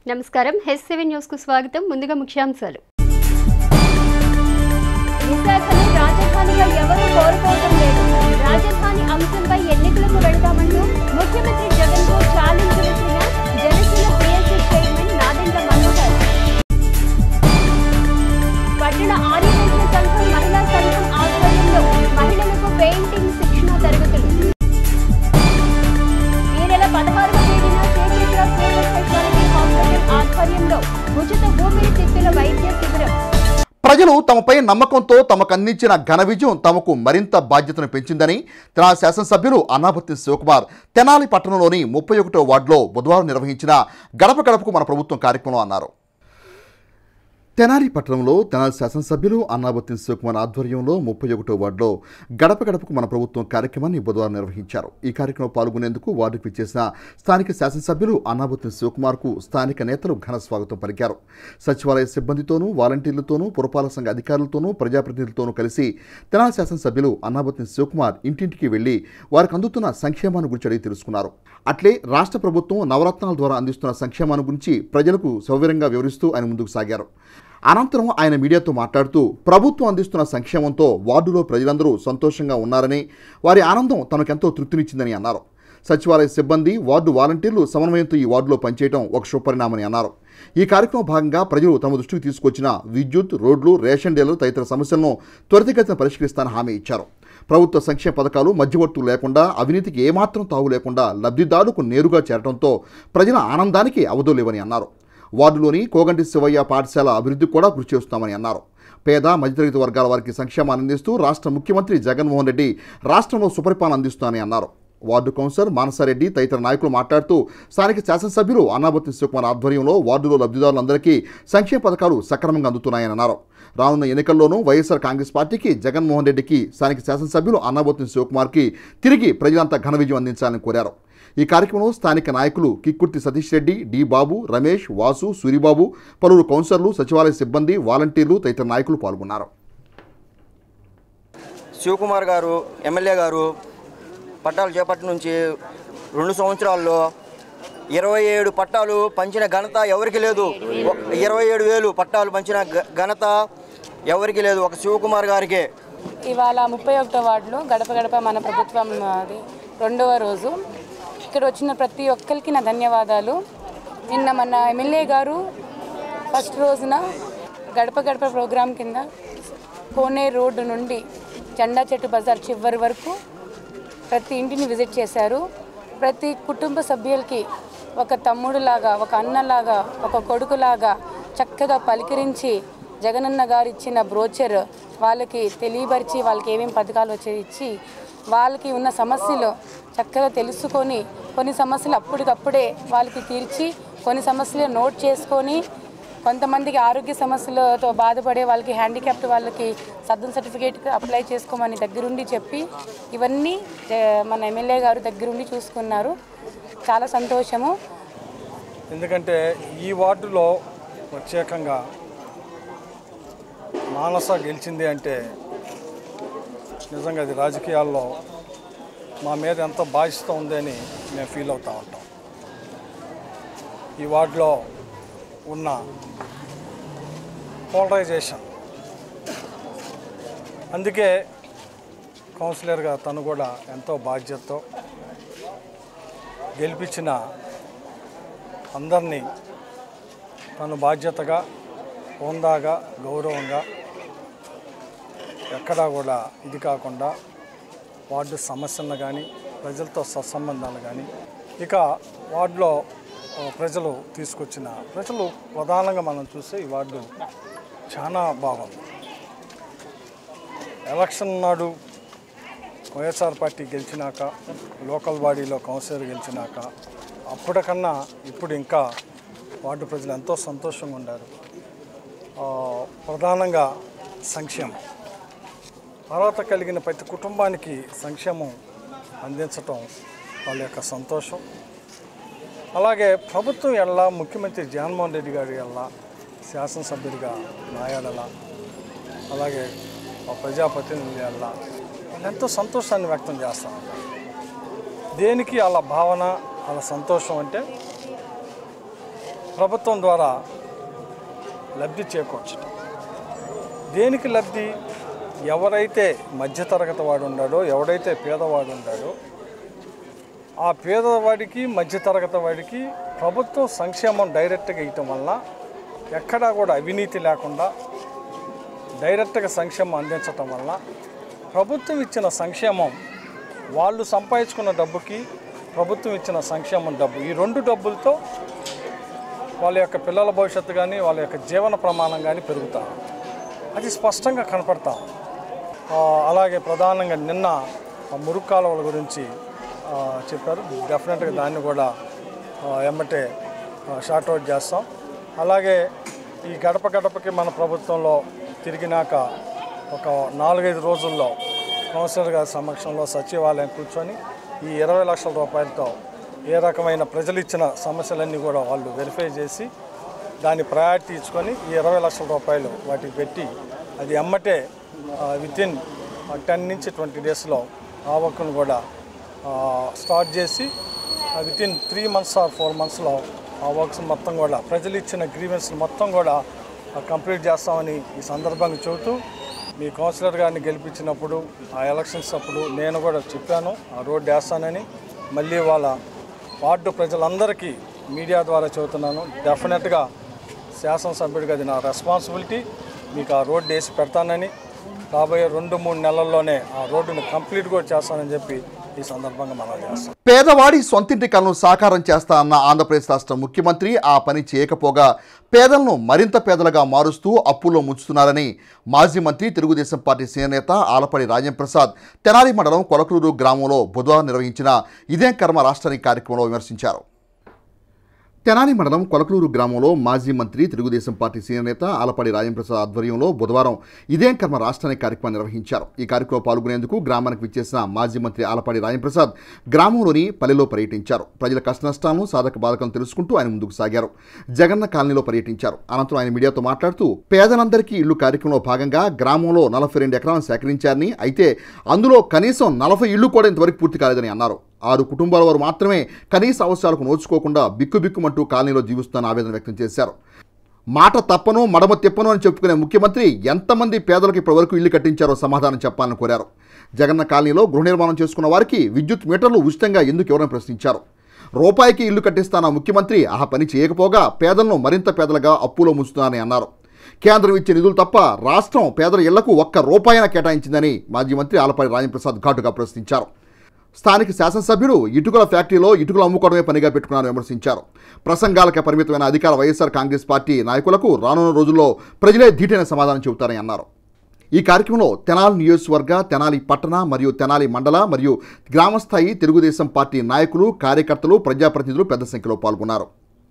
నమస్కారం Hess seven news కు స్వాగతం ముందుగా ముఖ్యాంశాలు విశాఖను రాజధానిగా ఎవరూ కోరుకోవడం లేదు రాజధాని అంశంపై ఎన్నికలకు వెళతామంటూ ముఖ్యమంత్రి జగన్ కు ఛాలెంజ్ విసిరిన జనసేన పిఎస్సీ చైర్మన్ నాదెండ్ల మనోహర్ పట్టణ ఆర్యవైశ్య సంఘం మహిళా సంఘం ఆధ్వర్యంలో మహిళలకు పెయింటింగ్ శిక్షణ తరగతులు ఈ నెల పదహారవ తేదీన శ్రీచక్ర సూపర్ స్పెషాలిటీ హాస్పిటల్ ఆధ్వర్యంలో ఉచిత ఊపిరితిత్తుల వైద్య శిబిరం ప్రజలు తమపై నమ్మకంతో తమకు అందించిన ఘన విజయం తమకు మరింత బాధ్యతను పెంచిందని తెనాలి శాసనసభ్యులు అన్నాపత్తి శివకుమార్ తెనాలి పట్టణంలోని ముప్పై ఒకటో వార్డులో బుధవారం నిర్వహించిన గడప గడపకు మన ప్రభుత్వం కార్యక్రమంలో అన్నారు తెనాలి పట్టణంలో తెనాలి శాసనసభ్యులు అన్నాబత్తి శివకుమార్ ఆధ్వర్యంలో ముప్పై ఒకటో వార్డులో గడప గడపకు మన ప్రభుత్వం కార్యక్రమాన్ని బుధవారం నిర్వహించారు ఈ కార్యక్రమం పాల్గొనేందుకు వార్డుకు ఇచ్చేసిన స్థానిక శాసనసభ్యులు అన్నాబత్తి శివకుమార్కు స్థానిక నేతలు ఘన స్వాగతం పలికారు సచివాలయ సిబ్బందితోనూ వాలంటీర్లతోనూ పురపాలక సంఘ అధికారులతోనూ ప్రజాప్రతినిధులతోనూ కలిసి తెనాలి శాసనసభ్యులు అన్నాబత్తి శివకుమార్ ఇంటింటికి వెళ్లి వారికి అందుతున్న సంక్షేమాన్ని గురించి అడిగి తెలుసుకున్నారు అట్లే రాష్ట్ర ప్రభుత్వం నవరత్నాల ద్వారా అందిస్తున్న సంక్షేమాన్ని గురించి ప్రజలకు సౌకర్యంగా వివరిస్తూ ఆయన ముందుకు సాగారు అనంతరం ఆయన మీడియాతో మాట్లాడుతూ ప్రభుత్వం అందిస్తున్న సంక్షేమంతో వార్డులో ప్రజలందరూ సంతోషంగా ఉన్నారని వారి ఆనందం తనకెంతో తృప్తినిచ్చిందని అన్నారు సచివాలయ సిబ్బంది వార్డు వాలంటీర్లు సమన్వయంతో ఈ వార్డులో పనిచేయడం ఒక శుభపరిణామని అన్నారు ఈ కార్యక్రమం భాగంగా ప్రజలు తమ దృష్టికి తీసుకొచ్చిన విద్యుత్ రోడ్లు రేషన్ డీలర్ తదితర సమస్యలను త్వరితగతిన పరిష్కరిస్తానని హామీ ఇచ్చారు ప్రభుత్వ సంక్షేమ పథకాలు మధ్యవర్తులు లేకుండా అవినీతికి ఏమాత్రం తావు లేకుండా లబ్ధిదారులకు నేరుగా చేరడంతో ప్రజల ఆనందానికి అవధులేవని అన్నారు వార్డులోని కోగంటి శివయ్య పాఠశాల అభివృద్ధికి కూడా కృషి చేస్తామని అన్నారు పేద మధ్యతరగతి వర్గాల వారికి సంక్షేమాన్ని అందిస్తూ రాష్ట్ర ముఖ్యమంత్రి జగన్మోహన్ రెడ్డి రాష్ట్రంలో సుపరిపాలన అందిస్తానని అన్నారు వార్డు కౌన్సిలర్ మానసారెడ్డి తదితర నాయకులు మాట్లాడుతూ స్థానిక శాసనసభ్యులు అన్నాబత్తి శివకుమార్ ఆధ్వర్యంలో వార్డులో లబ్ధిదారులందరికీ సంక్షేమ పథకాలు సక్రమంగా అందుతున్నాయని అన్నారు రానున్న ఎన్నికల్లోనూ వైఎస్ఆర్ కాంగ్రెస్ పార్టీకి జగన్మోహన్ రెడ్డికి స్థానిక శాసనసభ్యులు అన్నాబత్తి శివకుమార్కి తిరిగి ప్రజలంతా ఘన విజయం అందించాలని కోరారు ఈ కార్యక్రమంలో స్థానిక నాయకులు కిక్కుర్తి సతీష్ రెడ్డి డి బాబు రమేష్ వాసు సూరిబాబు పలువురు కౌన్సిలర్లు సచివాలయ సిబ్బంది వాలంటీర్లు తదితర నాయకులు పాల్గొన్నారు శివకుమార్ గారు ఎమ్మెల్యే గారు పట్టాలు చేపట్టి నుంచి రెండు సంవత్సరాల్లో ఇరవై ఏడు పట్టాలు పంచిన ఘనత ఎవరికి లేదు ఒ- ఇరవై ఏడు వేలు పట్టాలు పంచిన గ- ఘనత ఎవరికి లేదు ఒక శివకుమార్ గారికే ఇవాళ ముప్పై ఒకటో వార్డులో గడప గడప మన ప్రభుత్వం అది రెండవ రోజు ఇక్కడ వచ్చిన ప్రతి ఒక్కరికి నా ధన్యవాదాలు నిన్న మన ఎమ్మెల్యే గారు ఫస్ట్ రోజున గడప గడప ప్రోగ్రాం కింద కోనే రోడ్డు నుండి జెండా చెట్టు బజార్ చివరి వరకు ప్రతి ఇంటిని విజిట్ చేశారు ప్రతి కుటుంబ సభ్యులకి ఒక తమ్ముడులాగా ఒక అన్నలాగా ఒక కొడుకులాగా చక్కగా పలికరించి జగనన్న గారు ఇచ్చిన బ్రోచర్ వాళ్ళకి తెలియపరిచి వాళ్ళకి ఏమేమి పథకాలు వచ్చే ఇచ్చి వాళ్ళకి ఉన్న సమస్యలు చక్కగా తెలుసుకొని కొన్ని సమస్యలు అప్పటికప్పుడే వాళ్ళకి తీర్చి కొన్ని సమస్యలు నోట్ చేసుకొని కొంతమందికి ఆరోగ్య సమస్యలతో బాధపడే వాళ్ళకి హ్యాండిక్యాప్ట్ వాళ్ళకి సద్దం సర్టిఫికేట్ అప్లై చేసుకోమని దగ్గరుండి చెప్పి ఇవన్నీ జ- మన ఎమ్మెల్యే గారు దగ్గరుండి చూసుకున్నారు చాలా సంతోషము ఎందుకంటే ఈ వార్డులో ప్రత్యేకంగా మానస గెలిచింది అంటే నిజంగా అది రాజకీయాల్లో మా మీద ఎంత బాధ్యత ఉంది అని మేము ఫీల్ అవుతూ ఉంటాం ఈ వార్డులో ఉన్న పోలరైజేషన్ అందుకే కౌన్సిలర్గా తను కూడా ఎంతో బాధ్యతతో గెలిపించిన అందరినీ తను బాధ్యతగా హోందాగా గౌరవంగా ఎక్కడా కూడా ఇది కాకుండా వార్డు సమస్యలను కానీ ప్రజలతో సత్సంబంధాలు కానీ ఇక వార్డులో ఆ, ప్రజలు తీసుకొచ్చిన ప్రజలు ప్రధానంగా మనం చూస్తే ఈ వార్డు చాలా బాగుంది ఎలక్షన్ నాడు వైఎస్ఆర్ పార్టీ గెలిచినాక లోకల్ బాడీలో కౌన్సిలర్ గెలిచినాక అప్పటికన్నా ఇప్పుడు ఇంకా వార్డు ప్రజలు ఎంతో సంతోషంగా ఉన్నారు ఆ, ప్రధానంగా సంక్షేమం అర్హత కలిగిన ప్రతి కుటుంబానికి సంక్షేమం అందించటం వాళ్ళ యొక్క సంతోషం అలాగే ప్రభుత్వం ఎల్లా ముఖ్యమంత్రి జగన్మోహన్ రెడ్డి గారి ఎల్లా శాసనసభ్యుడిగా నాయాడల అలాగే ఆ ప్రజాప్రతినిధులు ఎల్లా వాళ్ళు ఎంతో సంతోషాన్ని వ్యక్తం చేస్తూ ఉంటారు దేనికి వాళ్ళ భావన వాళ్ళ సంతోషం అంటే ప్రభుత్వం ద్వారా లబ్ధి చేకూర్చడం దేనికి లబ్ధి ఎవరైతే మధ్యతరగతి వాడు ఉన్నాడో ఎవడైతే పేదవాడు ఉన్నాడో ఆ పేదవాడికి మధ్యతరగతి వాడికి ప్రభుత్వం సంక్షేమం డైరెక్ట్గా ఇవ్వటం వల్ల ఎక్కడా కూడా అవినీతి లేకుండా డైరెక్ట్గా సంక్షేమం అందించటం వల్ల ప్రభుత్వం ఇచ్చిన సంక్షేమం వాళ్ళు సంపాదించుకున్న డబ్బుకి ప్రభుత్వం ఇచ్చిన సంక్షేమం డబ్బు ఈ రెండు డబ్బులతో వాళ్ళ యొక్క పిల్లల భవిష్యత్తు కానీ వాళ్ళ యొక్క జీవన ప్రమాణం కానీ పెరుగుతా అది స్పష్టంగా కనపడతా ఆ, అలాగే ప్రధానంగా నిన్న ఆ మురుగు కాలువల గురించి ఆ, చెప్పారు డెఫినెట్గా దాన్ని కూడా ఆ, ఎమ్మటే షార్ట్ అవుట్ చేస్తాం అలాగే ఈ గడప గడపకి మన ప్రభుత్వంలో తిరిగినాక ఒక నాలుగైదు రోజుల్లో కౌన్సిలర్ గారి సమక్షంలో సచివాలయం కూర్చొని ఈ ఇరవై లక్షల రూపాయలతో ఏ రకమైన ప్రజలు ఇచ్చిన సమస్యలన్నీ కూడా వాళ్ళు వెరిఫై చేసి దాన్ని ప్రయారిటీ ఇచ్చుకొని ఈ ఇరవై లక్షల రూపాయలు వాటికి పెట్టి అది ఎమ్మటే విత్ ఇన్ టెన్ నుంచి ట్వంటీ డేస్లో ఆ వర్క్ను కూడా ఆ, స్టార్ట్ చేసి within three months or four మంత్స్లో ఆ వర్క్స్ మొత్తం కూడా ప్రజలు ఇచ్చిన గ్రీవెన్స్ మొత్తం కూడా ఆ, కంప్లీట్ చేస్తామని ఈ సందర్భంగా చెబుతూ మీ కౌన్సిలర్ గారిని గెలిపించినప్పుడు ఆ ఎలక్షన్స్ అప్పుడు నేను కూడా చెప్పాను ఆ రోడ్డు వేస్తానని మళ్ళీ వాళ్ళ వార్డు ప్రజలందరికీ మీడియా ద్వారా చెబుతున్నాను డెఫినెట్గా శాసనసభ్యుడిగా అది నా రెస్పాన్సిబిలిటీ మీకు ఆ రోడ్డు వేసి పెడతానని రాబోయే రెండు మూడు నెలల్లోనే ఆ రోడ్డును కంప్లీట్ కూడా చేస్తానని చెప్పి ఈ సందర్భంగా మనం చేస్తాం పేదవాడి సొంతింటి కలను సాకారం చేస్తా అన్న ఆంధ్రప్రదేశ్ రాష్ట్ర ముఖ్యమంత్రి ఆ పని చేయకపోగా పేదలను మరింత పేదలుగా మారుస్తూ అప్పుల్లో ముంచుతున్నారని మాజీ మంత్రి తెలుగుదేశం పార్టీ సీనియర్ నేత ఆలపడి రాజంప్రసాద్ తెనాలి మండలం కొలకలూరు గ్రామంలో బుధవారం నిర్వహించిన ఇదేం కర్మ రాష్ట్రానికి కార్యక్రమంలో విమర్శించారు తెనాలి మండలం కొలకలూరు గ్రామంలో మాజీ మంత్రి తెలుగుదేశం పార్టీ సీనియర్ నేత ఆలపాడి రాజంప్రసాద్ ఆధ్వర్యంలో బుధవారం ఇదేం కర్మ రాష్ట్రానికి కార్యక్రమం నిర్వహించారు ఈ కార్యక్రమంలో పాల్గొనేందుకు గ్రామానికి విచ్చేసిన మాజీ మంత్రి ఆలపాడి రాజంప్రసాద్ గ్రామంలోని పల్లెలో పర్యటించారు ప్రజల కష్టనష్టాలను సాధక బాధకం తెలుసుకుంటూ ఆయన ముందుకు సాగారు జగన్న కాలనీలో పర్యటించారు అనంతరం ఆయన మీడియాతో మాట్లాడుతూ పేదలందరికీ ఇల్లు కార్యక్రమంలో భాగంగా గ్రామంలో నలభై రెండు ఎకరాలను సేకరించారని అయితే అందులో కనీసం నలభై ఇళ్లు కూడా ఇంతవరకు పూర్తి కాలేదని అన్నారు ఆరు కుటుంబాల వారు మాత్రమే కనీస అవసరాలకు నోచుకోకుండా బిక్కుబిక్కుమంటూ కాలనీలో జీవిస్తున్న ఆవేదన వ్యక్తం చేశారు మాట తప్పను మడమ తిప్పను అని చెప్పుకునే ముఖ్యమంత్రి ఎంతమంది పేదలకు ఇప్పటివరకు ఇల్లు కట్టించారో సమాధానం చెప్పాలని కోరారు జగన్న కాలనీలో గృహ నిర్మాణం చేసుకున్న వారికి విద్యుత్ మీటర్లు ఉచితంగా ఎందుకు ఎవరని ప్రశ్నించారు రూపాయికి ఇల్లు కట్టిస్తాన ముఖ్యమంత్రి ఆ పని చేయకపోగా పేదలను మరింత పేదలుగా అప్పులో ముంచుతున్నారని అన్నారు కేంద్రం ఇచ్చే నిధులు తప్ప రాష్ట్రం పేదల ఇళ్లకు ఒక్క రూపాయిన కేటాయించిందని మాజీ మంత్రి ఆలపాటి రాజప్రసాద్ ఘాటుగా ప్రశ్నించారు స్థానిక శాసనసభ్యుడు ఇటుకల ఫ్యాక్టరీలో ఇటుకలు అమ్ముకోవడమే పనిగా పెట్టుకున్నారని విమర్శించారు ప్రసంగాలకు పరిమితమైన అధికార వైఎస్ఆర్ కాంగ్రెస్ పార్టీ నాయకులకు రానున్న రోజుల్లో ప్రజలే ధీటైన సమాధానం చెబుతారని అన్నారు ఈ కార్యక్రమంలో తెనాలి నియోజకవర్గ తెనాలి పట్టణ మరియు తెనాలి మండల మరియు గ్రామస్థాయి తెలుగుదేశం పార్టీ నాయకులు కార్యకర్తలు ప్రజాప్రతినిధులు పెద్ద సంఖ్యలో పాల్గొన్నారు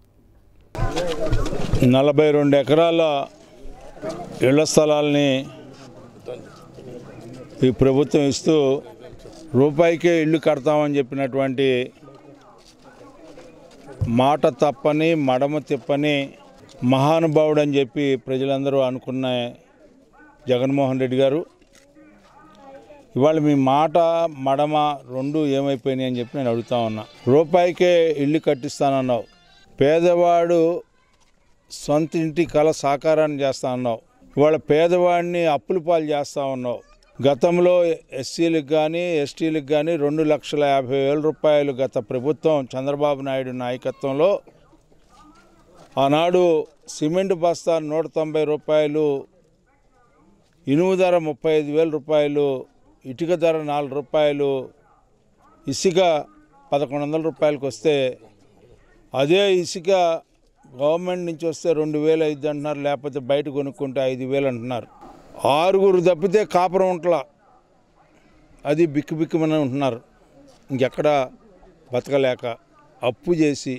నలభై రెండు ఎకరాల ఇళ్ల స్థలాల్ని ఈ ప్రభుత్వం ఇస్తూ రూపాయికే ఇల్లు కడతామని చెప్పినటువంటి మాట తప్పని మడమ తిప్పని మహానుభావుడు అని చెప్పి ప్రజలందరూ అనుకున్న జగన్మోహన్ రెడ్డి గారు ఇవాళ మీ మాట మడమ రెండు ఏమైపోయినాయి అని చెప్పి నేను అడుగుతా ఉన్నా రూపాయికే ఇల్లు కట్టిస్తానన్నావు పేదవాడు సొంత ఇంటి కళ సాకారాన్ని చేస్తా ఉన్నావు ఇవాళ పేదవాడిని అప్పుల పాలు చేస్తా ఉన్నావు గతంలో ఎస్సీలకు కానీ ఎస్టీలకు కానీ రెండు లక్షల యాభై వేల రూపాయలు గత ప్రభుత్వం చంద్రబాబు నాయుడు నాయకత్వంలో ఆనాడు సిమెంట్ బస్తా నూట తొంభై రూపాయలు ఇనుము ధర ముప్పై ఐదు వేల రూపాయలు ఇటుక ధర నాలుగు రూపాయలు ఇసుక పదకొండు వందల రూపాయలకు వస్తే అదే ఇసుక గవర్నమెంట్ నుంచి వస్తే రెండు వేలు ఐదు అంటున్నారు లేకపోతే బయట కొనుక్కుంటే ఐదు వేలు అంటున్నారు ఆరుగురు తప్పితే కాపురం ఉంటలా అది బిక్కు బిక్కుమని ఉంటున్నారు ఇంకెక్కడ బతకలేక అప్పు చేసి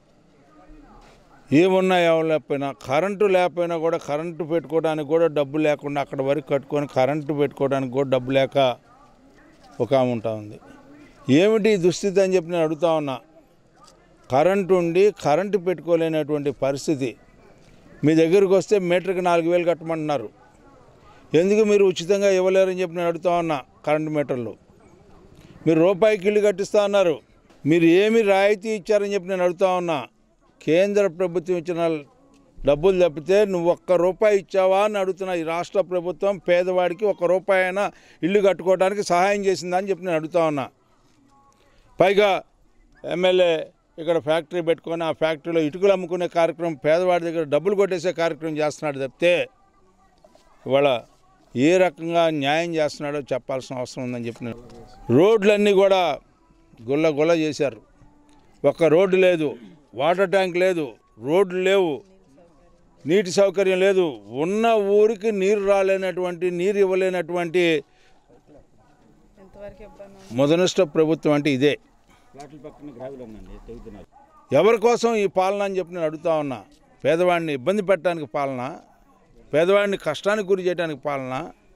ఏమున్నా ఎవరు లేకపోయినా కరెంటు లేకపోయినా కూడా కరెంటు పెట్టుకోవడానికి కూడా డబ్బు లేకుండా అక్కడ వరకు కట్టుకొని కరెంటు పెట్టుకోవడానికి కూడా డబ్బు లేక ఒక ఆమె ఉంటా ఉంది ఏమిటి ఈ దుస్థితి అని చెప్పి నేను అడుగుతా ఉన్నా కరెంటు ఉండి కరెంటు పెట్టుకోలేనటువంటి పరిస్థితి మీ దగ్గరికి వస్తే మీటర్కి నాలుగు వేలు కట్టమంటున్నారు ఎందుకు మీరు ఉచితంగా ఇవ్వలేరని చెప్పి నేను అడుగుతా ఉన్నా కరెంటు మీటర్లు మీరు రూపాయికి ఇల్లు కట్టిస్తా అన్నారు మీరు ఏమి రాయితీ ఇచ్చారని చెప్పి నేను అడుగుతా ఉన్నా కేంద్ర ప్రభుత్వం ఇచ్చిన డబ్బులు తప్పితే నువ్వు ఒక్క రూపాయి ఇచ్చావా అని అడుగుతున్నా ఈ రాష్ట్ర ప్రభుత్వం పేదవాడికి ఒక్క రూపాయి అయినా ఇల్లు కట్టుకోవడానికి సహాయం చేసిందా అని చెప్పి నేను అడుగుతా ఉన్నా పైగా ఎమ్మెల్యే ఇక్కడ ఫ్యాక్టరీ పెట్టుకొని ఆ ఫ్యాక్టరీలో ఇటుకలు అమ్ముకునే కార్యక్రమం పేదవాడి దగ్గర డబ్బులు కొట్టేసే కార్యక్రమం చేస్తున్నాడు తప్పితే ఇవాళ ఏ రకంగా న్యాయం చేస్తున్నాడో చెప్పాల్సిన అవసరం ఉందని చెప్పిన రోడ్లన్నీ కూడా గుల్ల గుల్ల చేశారు ఒక్క రోడ్డు లేదు వాటర్ ట్యాంక్ లేదు రోడ్లు లేవు నీటి సౌకర్యం లేదు ఉన్న ఊరికి నీరు రాలేనటువంటి నీరు ఇవ్వలేనటువంటి మొదనష్ట ప్రభుత్వం అంటే ఇదే ఎవరి కోసం ఈ పాలన అని చెప్పి నేను అడుగుతా ఉన్నా పేదవాడిని ఇబ్బంది పెట్టడానికి పాలన పేదవాడిని కష్టానికి గురి చేయడానికి పాలన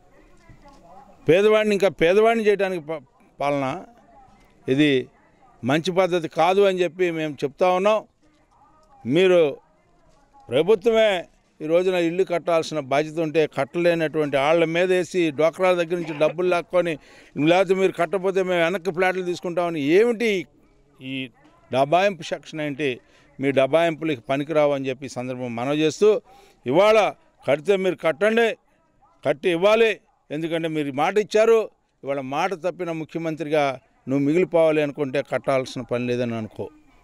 పేదవాడిని ఇంకా పేదవాడిని చేయడానికి పా- పాలన ఇది మంచి పద్ధతి కాదు అని చెప్పి మేము చెప్తా ఉన్నాం మీరు ప్రభుత్వమే ఈ రోజున ఇల్లు కట్టాల్సిన బాధ్యత ఉంటే కట్టలేనటువంటి వాళ్ళ మీద వేసి డోక్రాల దగ్గర నుంచి డబ్బులు లాక్కొని లేకపోతే మీరు కట్టకపోతే మేము వెనక్కి ఫ్లాట్లు తీసుకుంటామని ఏమిటి ఈ డబాయింపు సెక్షన్ ఏంటి మీ డబాయింపులకి పనికిరావు అని చెప్పి ఈ సందర్భం మనవి చేస్తూ ఇవాళ కడితే మీరు కట్టండి కట్టి ఇవ్వాలి ఎందుకంటే మీరు మాట ఇచ్చారు ఇవాళ మాట తప్పిన ముఖ్యమంత్రిగా నువ్వు మిగిలిపోవాలి అనుకుంటే కట్టాల్సిన పని లేదని అనుకో